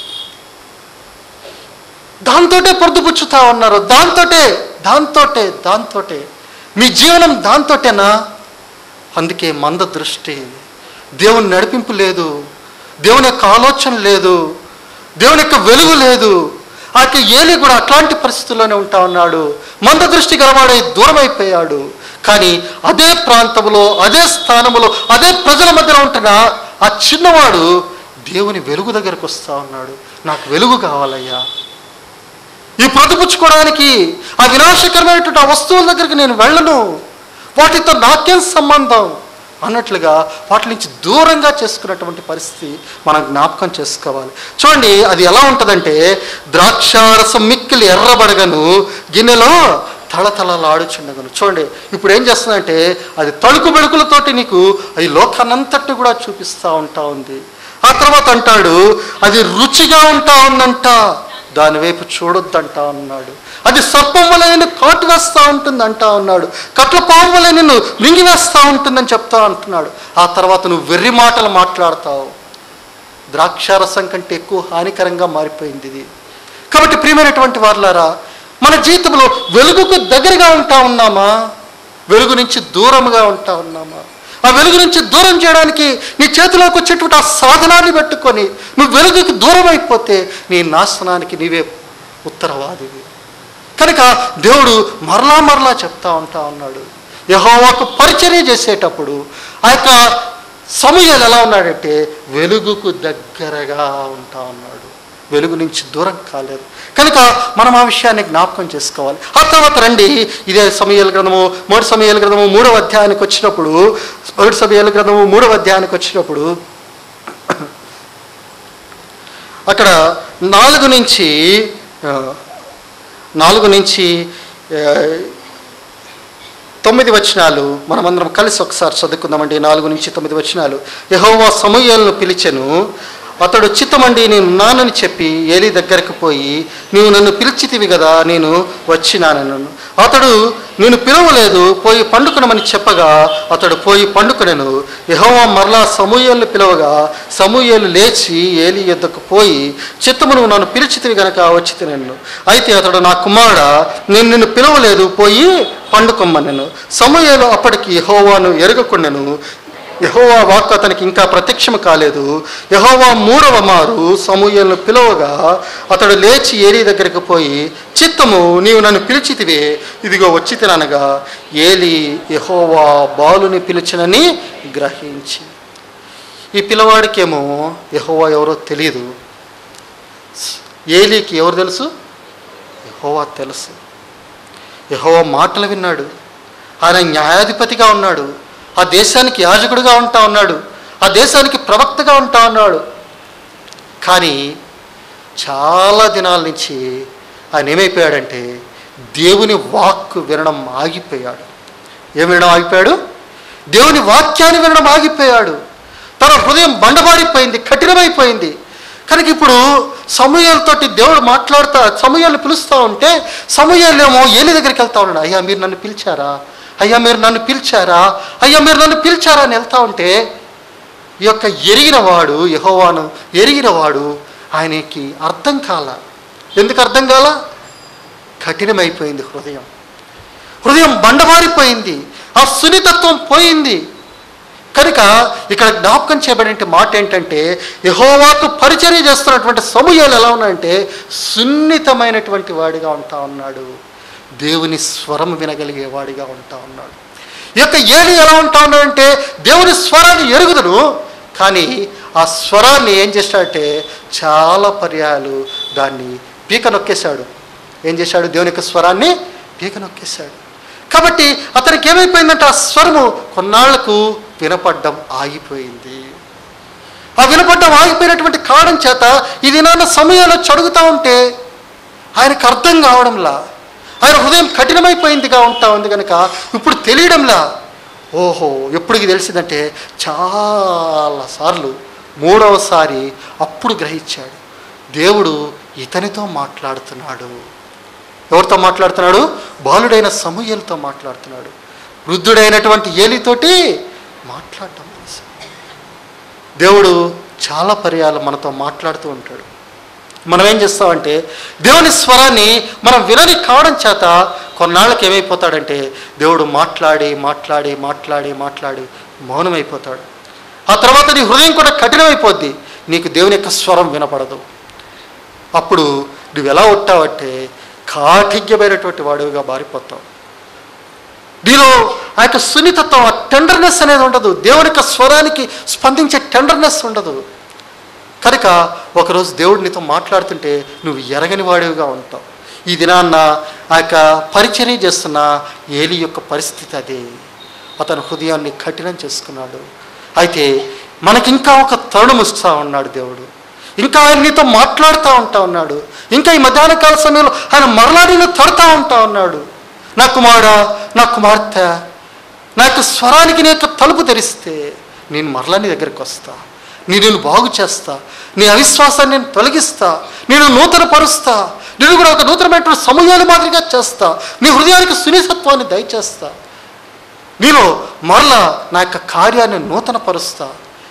దాంతోటే పొద్దుపుచ్చుతా ఉన్నారు దాంతోటే దాంతోటే దాంతోటే మీ జీవనం దాంతోటేనా అందుకే మంద దృష్టి దేవుని నడిపింపు లేదు దేవుని యొక్క ఆలోచన లేదు దేవుని యొక్క వెలుగు లేదు ఆ యొక్క ఏలి కూడా అట్లాంటి పరిస్థితుల్లోనే ఉంటా ఉన్నాడు మంద దృష్టి గలవాడై దూరం అయిపోయాడు కానీ అదే ప్రాంతంలో అదే స్థానంలో అదే ప్రజల మధ్యలో ఉంటున్న ఆ చిన్నవాడు దేవుని వెలుగు దగ్గరకు వస్తా ఉన్నాడు నాకు వెలుగు కావాలయ్యా ఈ పొదుపుచ్చుకోవడానికి ఆ వినాశకరమైనటువంటి ఆ వస్తువుల దగ్గరికి నేను వెళ్ళను వాటితో నాకేం సంబంధం అన్నట్లుగా వాటి నుంచి దూరంగా చేసుకున్నటువంటి పరిస్థితి మనం జ్ఞాపకం చేసుకోవాలి చూడండి అది ఎలా ఉంటుందంటే ద్రాక్షారసం మిక్కిలి ఎర్రబడగను గిన్నెలో తళతళలాడుచుండగను చూడండి ఇప్పుడు ఏం చేస్తుందంటే అది తలుకు బెడుకులతోటి నీకు అది లోకాన్నంతటిని కూడా చూపిస్తూ ఉంటా ఉంది ఆ తర్వాత అంటాడు అది రుచిగా ఉంటా ఉందంట దాని వైపు చూడొద్దంటా ఉన్నాడు అది సర్పం వల్ల నిన్ను కాటు వేస్తూ ఉంటుంది అంటా ఉన్నాడు కట్ల పాము వల్ల నిన్ను మింగివేస్తూ ఉంటుందని చెప్తా అంటున్నాడు ఆ తర్వాత నువ్వు వెర్రి మాటలు మాట్లాడతావు ద్రాక్షారసం కంటే ఎక్కువ హానికరంగా మారిపోయింది ఇది కాబట్టి ప్రియమైనటువంటి వారులారా మన జీవితంలో వెలుగుకు దగ్గరగా ఉంటా ఉన్నామా వెలుగు నుంచి దూరంగా ఉంటా ఉన్నామా ఆ వెలుగు నుంచి దూరం చేయడానికి నీ చేతిలోకి వచ్చేటువంటి ఆ సాధనాన్ని పెట్టుకొని నువ్వు వెలుగుకి దూరం అయిపోతే నీ నాశనానికి నీవే ఉత్తరవాదివి కనుక దేవుడు మరలా మరలా చెప్తా ఉంటా ఉన్నాడు యహోవాకు పరిచర్య చేసేటప్పుడు ఆ యొక్క సమయాలు ఎలా ఉన్నాడంటే వెలుగుకు దగ్గరగా ఉంటా ఉన్నాడు వెలుగు నుంచి దూరం కాలేదు కనుక మనం ఆ విషయాన్ని జ్ఞాపకం చేసుకోవాలి ఆ తర్వాత రండి ఇదే సమయాల గ్రంథము మూడు సమయాల గ్రంథము మూడవ అధ్యాయానికి వచ్చినప్పుడు మూడు సమయాల గ్రంథము మూడవ అధ్యాయానికి వచ్చినప్పుడు అక్కడ నాలుగు నుంచి ఆ, నాలుగు నుంచి ఆ, తొమ్మిది వచనాలు మనమందరం కలిసి ఒకసారి చదువుకుందామండి నాలుగు నుంచి తొమ్మిది వచనాలు యహోవా సమూయేలను పిలిచెను అతడు చిత్తమండి నేను ఉన్నానని చెప్పి ఏలి దగ్గరకు పోయి నీవు నన్ను పిలిచితివి కదా నేను వచ్చినానను అతడు నేను పిలవలేదు పోయి పండుకొనమని చెప్పగా అతడు పోయి పండుకొనెను యెహోవా మరలా సమూయేలు పిలవగా సమూయేలు లేచి ఏలి యొద్దకు పోయి చిత్తము నువ్వు నన్ను పిలిచితివి గనక వచ్చి తినను అయితే అతడు నా కుమారుడా నేను నిన్ను పిలవలేదు పోయి పండుకొమ్మనెను సమూయేలు అప్పటికి యెహోవాను ఎరగకుండెను యహోవా వాక్కు అతనికి ఇంకా ప్రత్యక్షము కాలేదు యహోవా మూడవ మారు సమూహలను పిలవగా అతడు లేచి ఏలి దగ్గరికి పోయి చిత్తము నీవు నన్ను పిలిచితివే ఇదిగో వచ్చి తిననగా ఏలి యహోవా బాలుని పిలిచినని గ్రహించి ఈ పిల్లవాడికేమో యహోవా ఎవరో తెలియదు ఏలీకి ఎవరు తెలుసు యహోవా తెలుసు యహోవా మాటలు విన్నాడు ఆయన న్యాయాధిపతిగా ఉన్నాడు ఆ దేశానికి యాజకుడిగా ఉంటా ఉన్నాడు ఆ దేశానికి ప్రవక్తగా ఉంటా ఉన్నాడు కానీ చాలా దినాల నుంచి ఆయన ఏమైపోయాడంటే దేవుని వాక్కు వినడం ఆగిపోయాడు ఏం వినడం ఆగిపోయాడు దేవుని వాక్యాన్ని వినడం ఆగిపోయాడు తన హృదయం బండబారిపోయింది కఠినమైపోయింది కనుక ఇప్పుడు సమూహాలతోటి దేవుడు మాట్లాడుతా సమూహాలు పిలుస్తూ ఉంటే సమూహాలేమో ఏలి దగ్గరికి వెళ్తా ఉన్నాడు అయ్యా మీరు నన్ను పిలిచారా అయ్యా మీరు నన్ను పిలిచారా అయ్యా మీరు నన్ను పిలిచారా అని వెళ్తా ఉంటే ఈ యొక్క ఎరిగిన వాడు యహోవాను ఎరిగిన వాడు ఆయనకి అర్థం కాల ఎందుకు అర్థం కాల కఠినమైపోయింది హృదయం హృదయం బండబారిపోయింది ఆ సున్నితత్వం పోయింది కనుక ఇక్కడ జ్ఞాపకం చేయబడిన మాట ఏంటంటే యహోవాకు పరిచర్య చేస్తున్నటువంటి సమూహాలు ఎలా ఉన్నాయంటే సున్నితమైనటువంటి వాడిగా ఉంటా ఉన్నాడు దేవుని స్వరం వినగలిగే వాడిగా ఉంటా ఉన్నాడు ఈ యొక్క ఏలి ఎలా ఉంటా ఉన్నాడంటే దేవుని స్వరాన్ని ఎరుగుదును కానీ ఆ స్వరాన్ని ఏం చేశాడంటే చాలా పర్యాలు దాన్ని పీక నొక్కేశాడు ఏం చేశాడు దేవుని యొక్క స్వరాన్ని పీక నొక్కేశాడు కాబట్టి అతనికి ఏమైపోయిందంటే ఆ స్వరము కొన్నాళ్లకు వినపడ్డం ఆగిపోయింది ఆ వినపడ్డం ఆగిపోయినటువంటి కారణం చేత ఇది నాన్న సమయంలో చడుగుతూ ఉంటే ఆయనకు అర్థం కావడంలా ఆయన హృదయం కఠినమైపోయిందిగా ఉంటా ఉంది కనుక ఇప్పుడు తెలియడంలా ఓహో ఎప్పటికి తెలిసిందంటే చాలాసార్లు మూడవసారి అప్పుడు గ్రహించాడు దేవుడు ఇతనితో మాట్లాడుతున్నాడు ఎవరితో మాట్లాడుతున్నాడు బాలుడైన సమూహలతో మాట్లాడుతున్నాడు వృద్ధుడైనటువంటి ఏలితోటి మాట్లాడటం మనసు దేవుడు చాలా పర్యాలు మనతో మాట్లాడుతూ ఉంటాడు మనం ఏం చేస్తామంటే దేవుని స్వరాన్ని మనం వినని కావడం చేత కొన్నాళ్ళకి ఏమైపోతాడంటే దేవుడు మాట్లాడి మాట్లాడి మాట్లాడి మాట్లాడి మౌనమైపోతాడు ఆ తర్వాత నీ హృదయం కూడా కఠినమైపోద్ది నీకు దేవుని యొక్క స్వరం వినపడదు అప్పుడు నువ్వు ఎలా ఉంటావంటే కాఠిగ్యమైనటువంటి వాడుగా మారిపోతావు నీలో ఆ యొక్క సున్నితత్వం ఆ టెండర్నెస్ అనేది ఉండదు దేవుని యొక్క స్వరానికి స్పందించే టెండర్నెస్ ఉండదు కనుక ఒకరోజు దేవుడు నీతో మాట్లాడుతుంటే నువ్వు ఎరగని వాడివిగా ఉంటావు ఈ దినాన్న ఆ యొక్క పరిచర్య చేస్తున్న ఏలి యొక్క పరిస్థితి అదే అతను హృదయాన్ని కఠినం చేసుకున్నాడు అయితే మనకింకా ఒక తరుణం ఇస్తా ఉన్నాడు దేవుడు ఇంకా ఆయన నీతో మాట్లాడుతూ ఉంటా ఉన్నాడు ఇంకా ఈ మధ్యాహ్న కాల సమయంలో ఆయన మరలా నేను తడుతూ ఉంటా ఉన్నాడు నా కుమారుడా నా కుమార్తె నా యొక్క స్వరానికి నీ యొక్క తలుపు తెరిస్తే నేను మరలా నీ దగ్గరికి వస్తా నీ నేను బాగు చేస్తా నీ అవిశ్వాసాన్ని నేను తొలగిస్తా నేను నూతన పరుస్తా నేను కూడా ఒక నూతనమైనటువంటి సమూహాలు మాదిరిగా చేస్తా నీ హృదయానికి సునిసత్వాన్ని దయచేస్తా నీలో మరలా నా యొక్క కార్యాన్ని నూతన పరుస్తా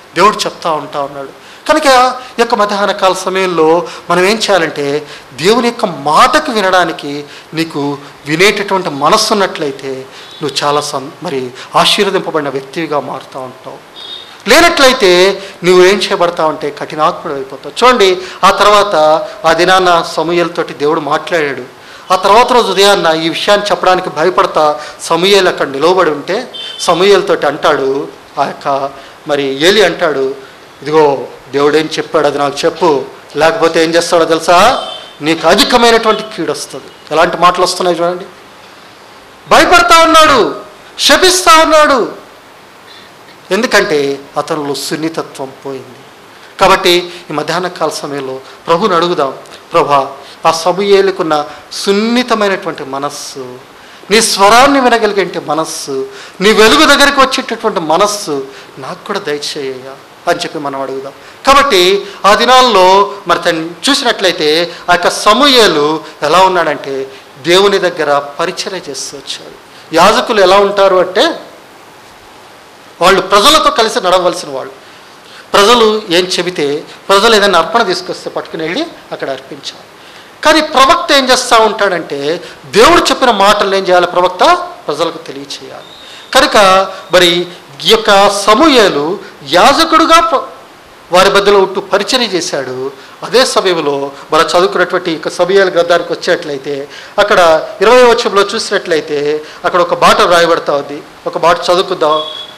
దేవుడు చెప్తా ఉంటా ఉన్నాడు కనుక ఈ యొక్క మధ్యాహ్న కాల సమయంలో మనం ఏం చేయాలంటే దేవుని యొక్క మాటకు వినడానికి నీకు వినేటటువంటి మనస్సు ఉన్నట్లయితే నువ్వు చాలా సం మరి ఆశీర్వదింపబడిన వ్యక్తిగా మారుతూ ఉంటావు లేనట్లయితే నువ్వు ఏం చేయబడతావు అంటే కఠినాత్ముడు అయిపోతావు చూడండి ఆ తర్వాత ఆ దినాన్న సమూహలతోటి దేవుడు మాట్లాడాడు ఆ తర్వాత రోజు ఉదయాన్న ఈ విషయాన్ని చెప్పడానికి భయపడతా సమూహలు అక్కడ నిలవబడి ఉంటే సమూహలతోటి అంటాడు ఆ యొక్క మరి ఏలి అంటాడు ఇదిగో దేవుడు ఏం చెప్పాడు అది నాకు చెప్పు లేకపోతే ఏం చేస్తాడో తెలుసా నీకు అధికమైనటువంటి కీడు వస్తుంది ఎలాంటి మాటలు వస్తున్నాయి చూడండి భయపడతా ఉన్నాడు శపిస్తా ఉన్నాడు ఎందుకంటే అతనిలో సున్నితత్వం పోయింది కాబట్టి ఈ మధ్యాహ్న కాల సమయంలో ప్రభుని అడుగుదాం ప్రభా ఆ సమూహేలుకున్న సున్నితమైనటువంటి మనస్సు నీ స్వరాన్ని వినగలిగే మనస్సు నీ వెలుగు దగ్గరికి వచ్చేటటువంటి మనస్సు నాకు కూడా దయచేయ్యా అని చెప్పి మనం అడుగుదాం కాబట్టి ఆ దినాల్లో మరి తను చూసినట్లయితే ఆ యొక్క సమూహేలు ఎలా ఉన్నాడంటే దేవుని దగ్గర పరిచర్య చేస్తూ వచ్చాడు యాజకులు ఎలా ఉంటారు అంటే వాళ్ళు ప్రజలతో కలిసి నడవలసిన వాళ్ళు ప్రజలు ఏం చెబితే ప్రజలు ఏదైనా అర్పణ తీసుకొస్తే పట్టుకుని వెళ్ళి అక్కడ అర్పించాలి కానీ ప్రవక్త ఏం చేస్తూ ఉంటాడంటే దేవుడు చెప్పిన మాటలు ఏం చేయాలి ప్రవక్త ప్రజలకు తెలియచేయాలి కనుక మరి ఈ యొక్క సమూహలు యాజకుడుగా ప్ర- వారి మధ్యలో ఉంటూ పరిచర్య చేశాడు అదే సమయంలో మన చదువుకున్నటువంటి ఇక సమయాల గ్రంథానికి వచ్చేట్లయితే అక్కడ ఇరవై వచ్చంలో చూసినట్లయితే అక్కడ ఒక బాట రాయబడతా ఉంది ఒక బాట చదువుకుందాం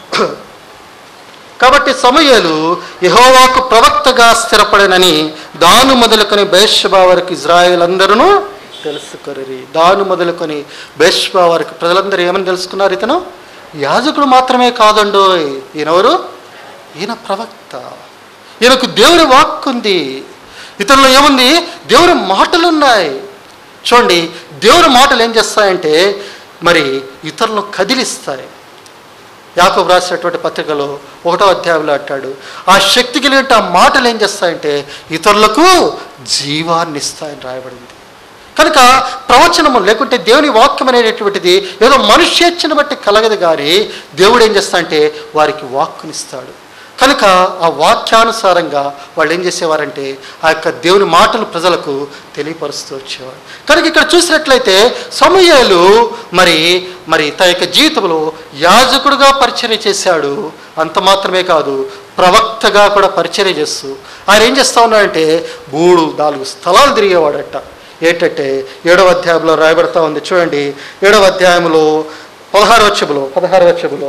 కాబట్టి సమయలు యహోవాకు ప్రవక్తగా స్థిరపడనని దాను మొదలుకొని బేషబా వరకు ఇజ్రాయేల్ అందరూ తెలుసుకొరి దాను మొదలుకొని బేషబా వరకు ప్రజలందరూ ఏమని తెలుసుకున్నారు ఇతను యాజకుడు మాత్రమే కాదండోయ్ ఈయనెవరు ఈయన ప్రవక్త ఈయనకు దేవుని వాక్ ఉంది ఇతనిలో ఏముంది దేవుని మాటలు ఉన్నాయి చూడండి దేవుని మాటలు ఏం చేస్తాయంటే మరి ఇతరులను కదిలిస్తాయి యాకోబు రాసినటువంటి పత్రికలో ఒకటో అధ్యాయంలో అంటాడు ఆ శక్తి కలిగిన ఆ మాటలు ఏం చేస్తాయంటే ఇతరులకు జీవాన్ని ఇస్తాయని రాయబడింది కనుక ప్రవచనము లేకుంటే దేవుని వాక్యం అనేటటువంటిది ఏదో మనుష్యేచ్ఛను బట్టి కలగదు కానీ దేవుడు ఏం చేస్తాడంటే వారికి వాక్కునిస్తాడు కనుక ఆ వాక్యానుసారంగా వాళ్ళు ఏం చేసేవారంటే ఆ యొక్క దేవుని మాటలు ప్రజలకు తెలియపరుస్తూ వచ్చేవారు కనుక ఇక్కడ చూసినట్లయితే సమూహలు మరి మరి తన యొక్క జీవితంలో యాజకుడుగా పరిచర్య చేశాడు అంత మాత్రమే కాదు ప్రవక్తగా కూడా పరిచర్య చేస్తూ ఆయన ఏం చేస్తా ఉన్నాడంటే మూడు నాలుగు స్థలాలు తిరిగేవాడట ఏంటంటే ఏడవ అధ్యాయంలో రాయబడతా ఉంది చూడండి ఏడవ అధ్యాయంలో పదహారు వచ్చములో పదహారు వచ్చములో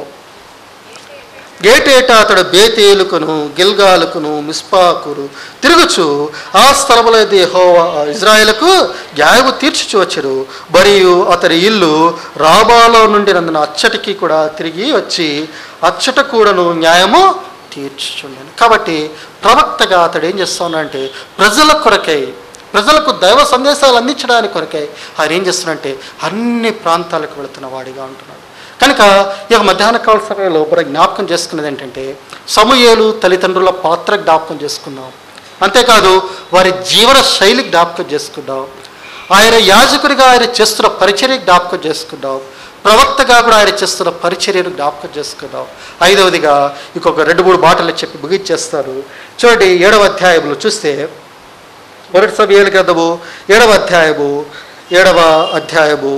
ఏటేటా అతడు బేతేలుకును గిల్గాలుకును మిస్పాకును తిరుగుచు ఆ స్థలములో యెహోవా ఇజ్రాయేలుకు న్యాయము తీర్చుచు వచ్చాడు మరియు అతడి ఇల్లు రాబాలో నుండి నందున అచ్చటికి కూడా తిరిగి వచ్చి అచ్చట కూడాను న్యాయము తీర్చుచుండను కాబట్టి ప్రవక్తగా అతడు ఏం చేస్తున్నాడంటే ప్రజల కొరకై ప్రజలకు దైవ సందేశాలు అందించడానికి కొరకై ఆయన ఏం చేస్తున్నాడంటే అన్ని ప్రాంతాలకు వెళుతున్న వాడిగా ఉంటున్నాడు కనుక ఈ యొక్క మధ్యాహ్న కాల సమయంలో మనం జ్ఞాపకం చేసుకున్నది ఏంటంటే సమూహేలు తల్లిదండ్రుల పాత్ర జ్ఞాపకం చేసుకుందాం అంతేకాదు వారి జీవన శైలి జ్ఞాపకం చేసుకుందాం ఆయన యాజకుడిగా ఆయన చేస్తున్న పరిచర్య జ్ఞాపకం చేసుకుందాం ప్రవక్తగా కూడా ఆయన చేస్తున్న పరిచర్యను జ్ఞాపకం చేసుకుందాం ఐదవదిగా ఇంకొక రెండు మూడు మాటలు చెప్పి ముగించేస్తారు చూడండి ఏడవ అధ్యాయంలో చూస్తే మొదటి సమయాలు గ్రంథము ఏడవ అధ్యాయము ఏడవ అధ్యాయము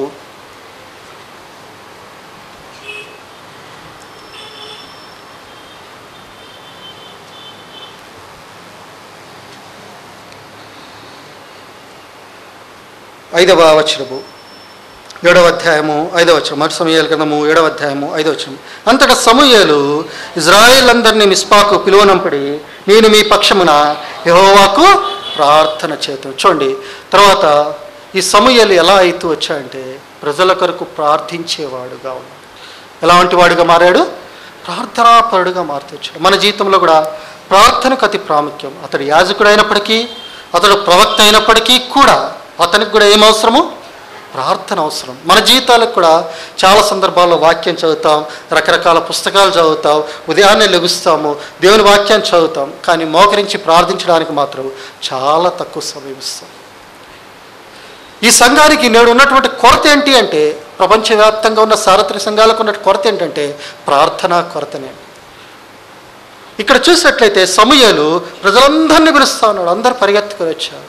ఐదవ వచనము ఏడవ అధ్యాయము ఐదవ వచనం మొదటి సమయాల గ్రంథము ఏడవ అధ్యాయము ఐదవ వచనం అంతటా సమూయేలు ఇజ్రాయేల్ అందరినీ మిస్పాకు పిలువనంపడి నేను మీ పక్షమున యెహోవాకు ప్రార్థన చేతు చూడండి తర్వాత ఈ సమూయేలు ఎలా అవుతూ వచ్చాయంటే ప్రజల కొరకు ప్రార్థించేవాడుగా ఉన్నాడు ఎలాంటి వాడుగా మారాడు ప్రార్థనాపరుడుగా మారుతూ వచ్చాడు మన జీవితంలో కూడా ప్రార్థనకు అతి ప్రాముఖ్యం అతడు యాజకుడు అయినప్పటికీ అతడు ప్రవక్త అయినప్పటికీ కూడా అతనికి కూడా ఏం అవసరము ప్రార్థన అవసరం మన జీవితాలకు కూడా చాలా సందర్భాల్లో వాక్యం చదువుతాం రకరకాల పుస్తకాలు చదువుతాం ఉదయాన్నే లెగుస్తాము దేవుని వాక్యాన్ని చదువుతాం కానీ మోకరించి ప్రార్థించడానికి మాత్రం చాలా తక్కువ సమయం ఇస్తాం ఈ సంఘానికి నేడు ఉన్నటువంటి కొరత ఏంటి అంటే ప్రపంచవ్యాప్తంగా ఉన్న సారథ్య సంఘాలకు ఉన్న కొరత ఏంటంటే ప్రార్థనా కొరతనే ఇక్కడ చూసినట్లయితే సమూయేలు ప్రజలందరినీ పిలుస్తా ఉన్నాడు అందరు పరిగెత్తుకొని వచ్చారు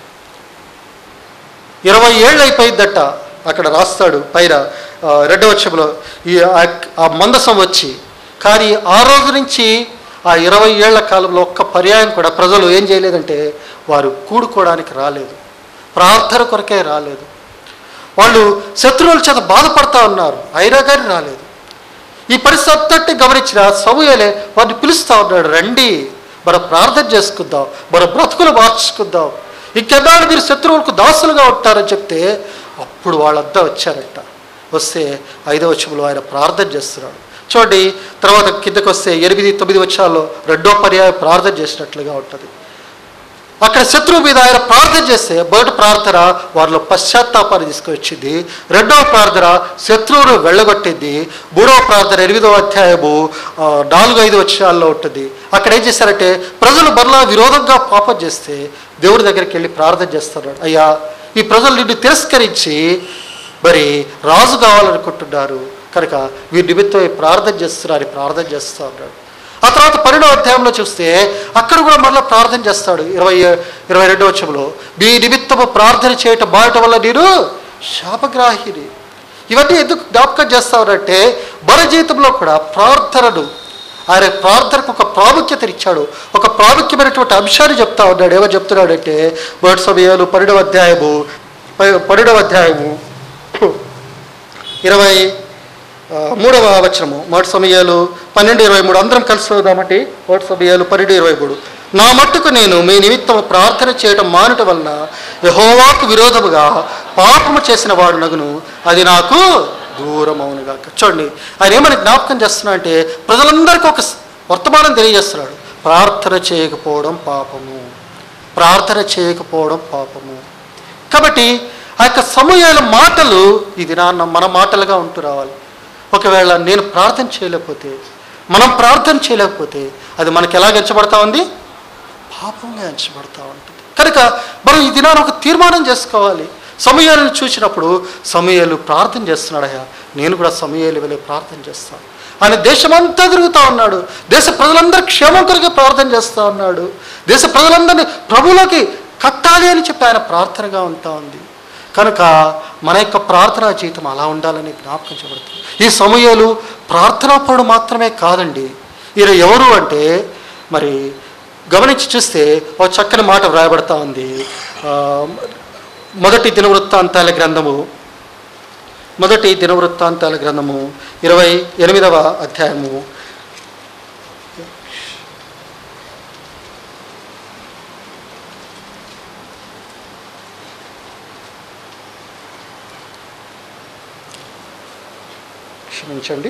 ఇరవై ఏళ్ళు అయిపోయిద్దట అక్కడ రాస్తాడు పైన ఆ, రెండవ వచ్చంలో ఈ ఆ- ఆ మందసం వచ్చి కానీ ఆ రోజు నుంచి ఆ ఇరవై ఏళ్ల కాలంలో ఒక్క పర్యాయం కూడా ప్రజలు ఏం చేయలేదంటే వారు కూడుకోవడానికి రాలేదు ప్రార్థన కొరకే రాలేదు వాళ్ళు శత్రువుల చేత బాధపడతా ఉన్నారు అయినా కానీ రాలేదు ఈ పరిస్థితి అంతటి గమనించిన సమూహలే వారిని పిలుస్తా ఉన్నాడు రండి మనం ప్రార్థన చేసుకుందాం మన బ్రతుకులు మార్చుకుందాం ఇంకెన్నాళ్ళు మీరు శత్రువులకు దాసులుగా ఉంటారని చెప్తే అప్పుడు వాళ్ళంతా వచ్చారంట వస్తే ఐదవ వచ్చంలో ఆయన ప్రార్థన చేస్తున్నాడు చూడండి తర్వాత కిందకు వస్తే ఎనిమిది తొమ్మిది వచ్చాల్లో రెండో పర్యాయం ప్రార్థన చేసినట్లుగా ఉంటుంది అక్కడ శత్రువు మీద ఆయన ప్రార్థన చేస్తే మొదటి ప్రార్థన వారిలో పశ్చాత్తాపాన్ని తీసుకొచ్చింది రెండవ ప్రార్థన శత్రువును వెళ్ళగొట్టింది మూడవ ప్రార్థన ఎనిమిదవ అధ్యాయము ఆ, నాలుగు ఐదు వచ్చాల్లో ఉంటుంది అక్కడ ఏం చేశారంటే ప్రజలు మరలా విరోధంగా పాపం చేస్తే దేవుడి దగ్గరికి వెళ్ళి ప్రార్థన చేస్తున్నాడు అయ్యా ఈ ప్రజలు నిన్ను తిరస్కరించి మరి రాజు కావాలనుకుంటున్నారు కనుక వీరి నిమిత్తం ఈ ప్రార్థన చేస్తున్నారు ప్రార్థన చేస్తూ ఉన్నాడు ఆ తర్వాత పన్నెండవ అధ్యాయంలో చూస్తే అక్కడ కూడా మరలా ప్రార్థన చేస్తాడు ఇరవై ఇరవై రెండవ వచ్చంలో మీ నిమిత్తము ప్రార్థన చేయటం మారటం వల్ల నేను శాపగ్రాహిని ఇవన్నీ ఎందుకు జ్ఞాపకం చేస్తానంటే మన జీవితంలో కూడా ప్రార్థనను ఆయన ప్రార్థనకు ఒక ప్రాముఖ్యతనిచ్చాడు ఒక ప్రాముఖ్యమైనటువంటి అంశాన్ని చెప్తా ఉన్నాడు ఏమో చెప్తున్నాడంటే మొదటి సమయాలు పన్నెండవ అధ్యాయము ప- పన్నెండవ అధ్యాయము ఇరవై ఆ, మూడవ వచనము మొదటి సమయాలు పన్నెండు ఇరవై మూడు అందరం కలిసి చదువుదామంటే మొదటి సమయాలు పన్నెండు ఇరవై మూడు నా మట్టుకు నేను మీ నిమిత్తం ప్రార్థన చేయటం మానుట వలన యహోవాకు విరోధముగా పాపము చేసిన వాడు నగును అది నాకు దూరం అవునుగా చూడండి ఆయన ఏమని జ్ఞాపకం చేస్తున్నా అంటే ప్రజలందరికీ ఒక స్- వర్తమానం తెలియజేస్తున్నాడు ప్రార్థన చేయకపోవడం పాపము ప్రార్థన చేయకపోవడం పాపము కాబట్టి ఆ యొక్క సమయాల మాటలు ఇది నాన్న మన మాటలుగా ఉంటూ రావాలి ఒకవేళ నేను ప్రార్థన చేయలేకపోతే మనం ప్రార్థన చేయలేకపోతే అది మనకి ఎలా ఎంచబడతా ఉంది పాపంగా ఎంచబడతా ఉంటుంది కనుక మనం ఈ దినాన్ని ఒక తీర్మానం చేసుకోవాలి సమయాలను చూసినప్పుడు సమయాలు ప్రార్థన చేస్తున్నాడయ్యా నేను కూడా సమయాలు వెళ్ళి ప్రార్థన చేస్తాను ఆయన దేశమంతా తిరుగుతూ ఉన్నాడు దేశ ప్రజలందరూ క్షేమం కొరకు ప్రార్థన చేస్తూ ఉన్నాడు దేశ ప్రజలందరినీ ప్రభులోకి కట్టాలి అని చెప్పి ఆయన ప్రార్థనగా ఉంటా ఉంది కనుక మన యొక్క ప్రార్థనా జీవితం అలా ఉండాలని జ్ఞాపకం చేయబడుతుంది ఈ సమయాలు ప్రార్థనాపరుడు మాత్రమే కాదండి ఈయన ఎవరు అంటే మరి గమనించి చూస్తే ఒక చక్కని మాట వ్రాయబడతా ఉంది ఆ, మొదటి దినవృత్తాంతాల గ్రంథము మొదటి దినవృత్తాంతాల గ్రంథము ఇరవై ఎనిమిదవ అధ్యాయము క్షమించండి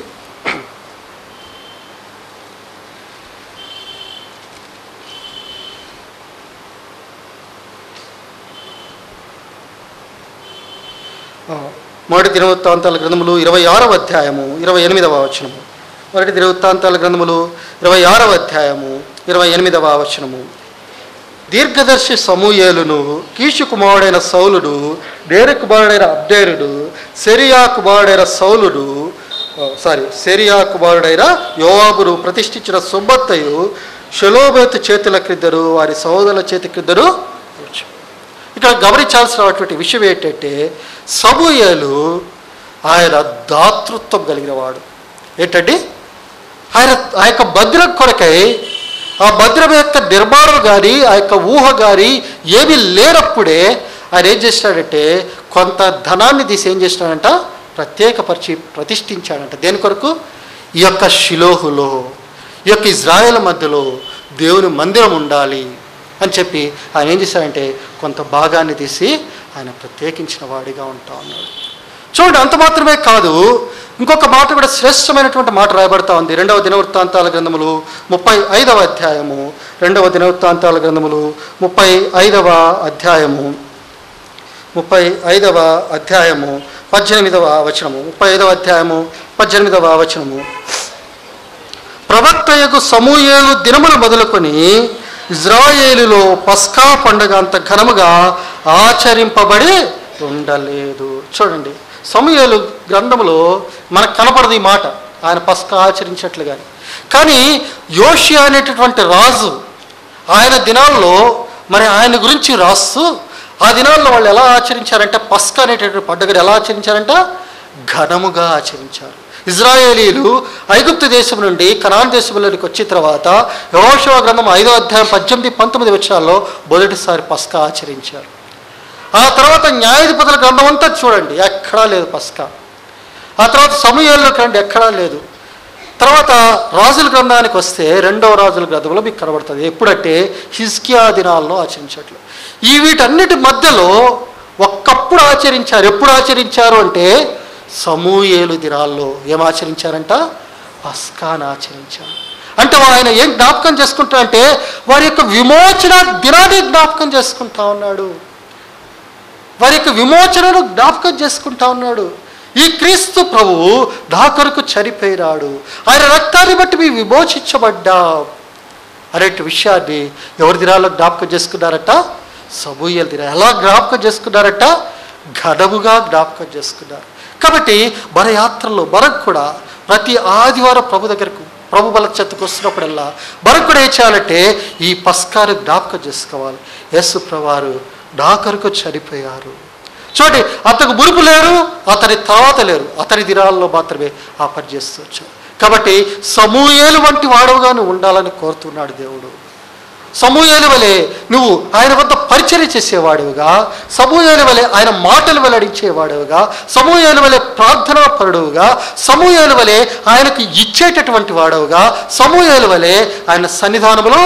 ఆ, మొదటి దినవృత్తాంతాల గ్రంథములు ఇరవై ఆరవ అధ్యాయము ఇరవై ఎనిమిదవ వచనము మొదటి దినవృత్తాంతాల గ్రంథములు ఇరవై ఆరవ అధ్యాయము ఇరవై ఎనిమిదవ వచనము దీర్ఘదర్శి సమూయేలును కీషు కుమారుడైన సౌలుడు నేర కుమారుడైన అబ్దేరుడు సెరియా కుమారుడైన సౌలుడు ఆ, సారీ సెరియా కుమారుడైన యోవాబును ప్రతిష్ఠించిన సుబ్బత్తయు షెలోబేతు చేతుల క్రిందరు వారి సహోదరుల చేతి క్రిందరు నిలిచి. ఇక్కడ గమనించాల్సినటువంటి విషయం ఏంటంటే సమూయేలు ఆయన దాతృత్వం కలిగిన వాడు ఏంటండి ఆయన ఆ యొక్క భద్రం కొరకై ఆ భద్రం యొక్క నిర్మాణం కానీ ఆ యొక్క ఊహ కానీ ఏమీ లేనప్పుడే ఆయన ఏం చేసినాడంటే కొంత ధనాన్ని తీసి ఏం చేసినాడంట ప్రత్యేకపరిచి ప్రతిష్ఠించాడంట దేని కొరకు ఈ యొక్క శిలోహులో ఈ యొక్క ఇజ్రాయెల్ మధ్యలో దేవుని మందిరం ఉండాలి అని చెప్పి ఆయన ఏం చేశాడంటే కొంత భాగాన్ని తీసి ఆయన ప్రత్యేకించిన వాడిగా ఉంటా ఉన్నాడు చూడండి అంత మాత్రమే కాదు ఇంకొక మాట కూడా శ్రేష్టమైనటువంటి మాట రాయబడతా ఉంది రెండవ దినవృత్తాంతాల గ్రంథములు ముప్పై ఐదవ అధ్యాయము రెండవ దినవృత్తాంతాల గ్రంథములు ముప్పై ఐదవ అధ్యాయము ముప్పై ఐదవ అధ్యాయము పద్దెనిమిదవ వచనము ముప్పై ఐదవ అధ్యాయము పద్దెనిమిదవ వచనము ప్రవక్తయకు సమూయేలు దినములు మొదలుకొని ఇజ్రాయేలులో పస్కా పండుగ అంత ఘనముగా ఆచరింపబడి ఉండలేదు చూడండి సమూయేలు గ్రంథములో మనకు కనపడదు ఈ మాట ఆయన పస్కా ఆచరించట్లు కానీ కానీ యోషియా అనేటటువంటి రాజు ఆయన దినాల్లో మరి ఆయన గురించి రాస్తూ ఆ దినాల్లో వాళ్ళు ఎలా ఆచరించారంటే పస్కా అనేటటువంటి పండుగను ఎలా ఆచరించారంట ఘనముగా ఆచరించారు ఇజ్రాయేలీలు ఐగుప్తు దేశం నుండి కనాన్ దేశంలోనికి వచ్చిన తర్వాత యహోషువ గ్రంథం ఐదో అధ్యాయం పద్దెనిమిది పంతొమ్మిది వచ్చాల్లో మొదటిసారి పస్కా ఆచరించారు ఆ తర్వాత న్యాయాధిపతుల గ్రంథం అంతా చూడండి ఎక్కడా లేదు పస్కా ఆ తర్వాత సమూహాల్లోకి రండి ఎక్కడా లేదు తర్వాత రాజుల గ్రంథానికి వస్తే రెండవ రాజుల గ్రంథంలో మీకు కనబడుతుంది ఎప్పుడంటే హిస్కియా దినాల్లో ఆచరించట్లు ఈ వీటన్నిటి మధ్యలో ఒక్కప్పుడు ఆచరించారు ఎప్పుడు ఆచరించారు అంటే సమూయేలు దినాల్లో ఏం ఆచరించారంట పస్కాను ఆచరించారు అంటే ఆయన ఏం జ్ఞాపకం చేసుకుంటా అంటే వారి యొక్క విమోచన దినాన్ని జ్ఞాపకం చేసుకుంటా ఉన్నాడు వారి యొక్క విమోచనను జ్ఞాపకం చేసుకుంటా ఉన్నాడు ఈ క్రీస్తు ప్రభువు నా కొరకు చనిపోయినాడు ఆయన రక్తాన్ని బట్టి మీ విమోచించబడ్డా అనే విషయాన్ని ఎవరి దినాల్లో జ్ఞాపకం చేసుకున్నారట సమూహల దిన ఎలా జ్ఞాపకం చేసుకున్నారట ఘనముగా జ్ఞాపకం చేసుకున్నారు కాబట్టి మన యాత్రలో మనకు కూడా ప్రతి ఆదివారం ప్రభు దగ్గరకు ప్రభు బల చెత్తకు వస్తున్నప్పుడల్లా మనకు కూడా ఏం చేయాలంటే ఈ పస్కాను జ్ఞాపకం చేసుకోవాలి యేసు ప్రభువారు నా కొరకు చనిపోయారు చూడండి అతనికి మురుపు లేరు అతని తర్వాత లేరు అతని దినాల్లో మాత్రమే ఆ పని చేస్తూ వచ్చాడు కాబట్టి సమూహేలు వంటి వాడవుగా నువ్వు ఉండాలని కోరుతున్నాడు దేవుడు సమూహేలు వలె నువ్వు ఆయన వద్ద పరిచయం చేసేవాడివిగా సమూహేలు వలె ఆయన మాటలు వెల్లడించేవాడివిగా సమూహేలు వలె ప్రార్థనా పరుడుగా సమూహేలు వలె ఆయనకు ఇచ్చేటటువంటి వాడవుగా సమూహేలు వలె ఆయన సన్నిధానంలో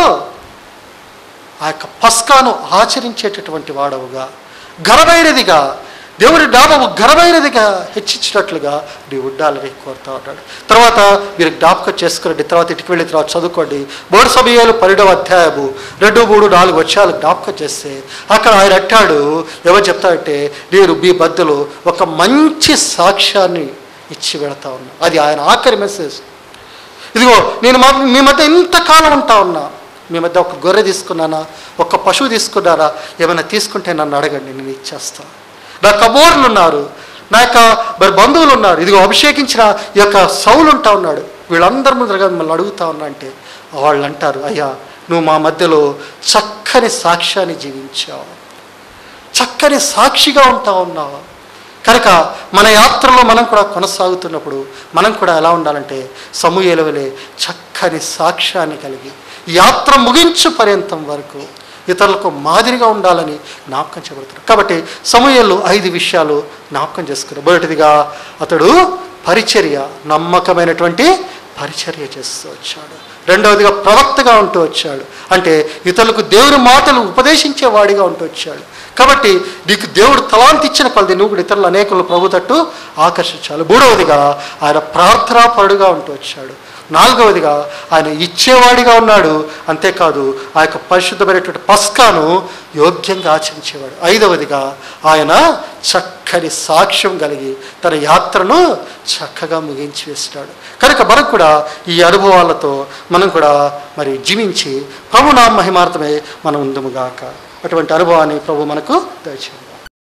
ఆ యొక్క పస్కాను ఆచరించేటటువంటి వాడవుగా ఘనమైనదిగా దేవుని నామము ఘనమైనదిగా హెచ్చించినట్లుగా నీవు ఉండాలని కోరుతా ఉన్నాడు తర్వాత మీరు జ్ఞాపకం చేసుకురండి తర్వాత ఇంటికి వెళ్ళిన తర్వాత చదువుకోండి మూడు సమయాలు పన్నెండవ అధ్యాయము రెండు మూడు నాలుగు వచ్చాలు జ్ఞాపకం చేస్తే అక్కడ ఆయన అంటాడు ఎవరు చెప్తాడంటే నేను మీ మధ్యలో ఒక మంచి సాక్ష్యాన్ని ఇచ్చి వెళతా ఉన్నా అది ఆయన ఆఖరి మెసేజ్ ఇదిగో నేను మా మీ మధ్య ఇంతకాలం ఉంటా ఉన్నా మీ మధ్య ఒక గొర్రె తీసుకున్నానా ఒక పశువు తీసుకున్నారా ఏమైనా తీసుకుంటే నన్ను అడగండి నేను ఇచ్చేస్తాను నా కబోర్లు ఉన్నారు నా యొక్క మరి బంధువులు ఉన్నారు ఇదిగో అభిషేకించిన ఈ యొక్క సౌలు ఉంటా ఉన్నాడు వీళ్ళందరి ముందరగా మిమ్మల్ని అడుగుతా ఉన్నా అంటే వాళ్ళు అంటారు అయ్యా నువ్వు మా మధ్యలో చక్కని సాక్ష్యాన్ని జీవించావు చక్కని సాక్షిగా ఉంటా ఉన్నావు కనుక మన యాత్రలో మనం కూడా కొనసాగుతున్నప్పుడు మనం కూడా ఎలా ఉండాలంటే సమూహల వలె చక్కని సాక్ష్యాన్ని కలిగి యాత్ర ముగించు పర్యంతం వరకు ఇతరులకు మాదిరిగా ఉండాలని జ్ఞాపకం చేయబడుతున్నారు కాబట్టి సమూహలు ఐదు విషయాలు జ్ఞాపకం చేసుకున్నారు మొదటిదిగా అతడు పరిచర్య నమ్మకమైనటువంటి పరిచర్య చేస్తూ వచ్చాడు రెండవదిగా ప్రవక్తగా ఉంటూ వచ్చాడు అంటే ఇతరులకు దేవుని మాటలు ఉపదేశించేవాడిగా ఉంటూ వచ్చాడు కాబట్టి నీకు దేవుడు తలాంతి ఇచ్చిన కొలది నువ్వు కూడా ఇతరులు అనేకులు ప్రభు తట్టు ఆకర్షించాలి మూడవదిగా ఆయన ప్రార్థనాపరుడుగా ఉంటూ వచ్చాడు నాలుగవదిగా ఆయన ఇచ్చేవాడిగా ఉన్నాడు అంతేకాదు ఆ యొక్క పరిశుద్ధమైనటువంటి పస్కాను యోగ్యంగా ఆచరించేవాడు ఐదవదిగా ఆయన చక్కని సాక్ష్యం కలిగి తన యాత్రను చక్కగా ముగించి వేసినాడు కనుక మనకు కూడా ఈ అనుభవాలతో మనం కూడా మరి జీవించి ప్రభు నామ మహిమార్థమే మనం ఉందముగాక అటువంటి అనుభవాన్ని ప్రభు మనకు దయచేయండి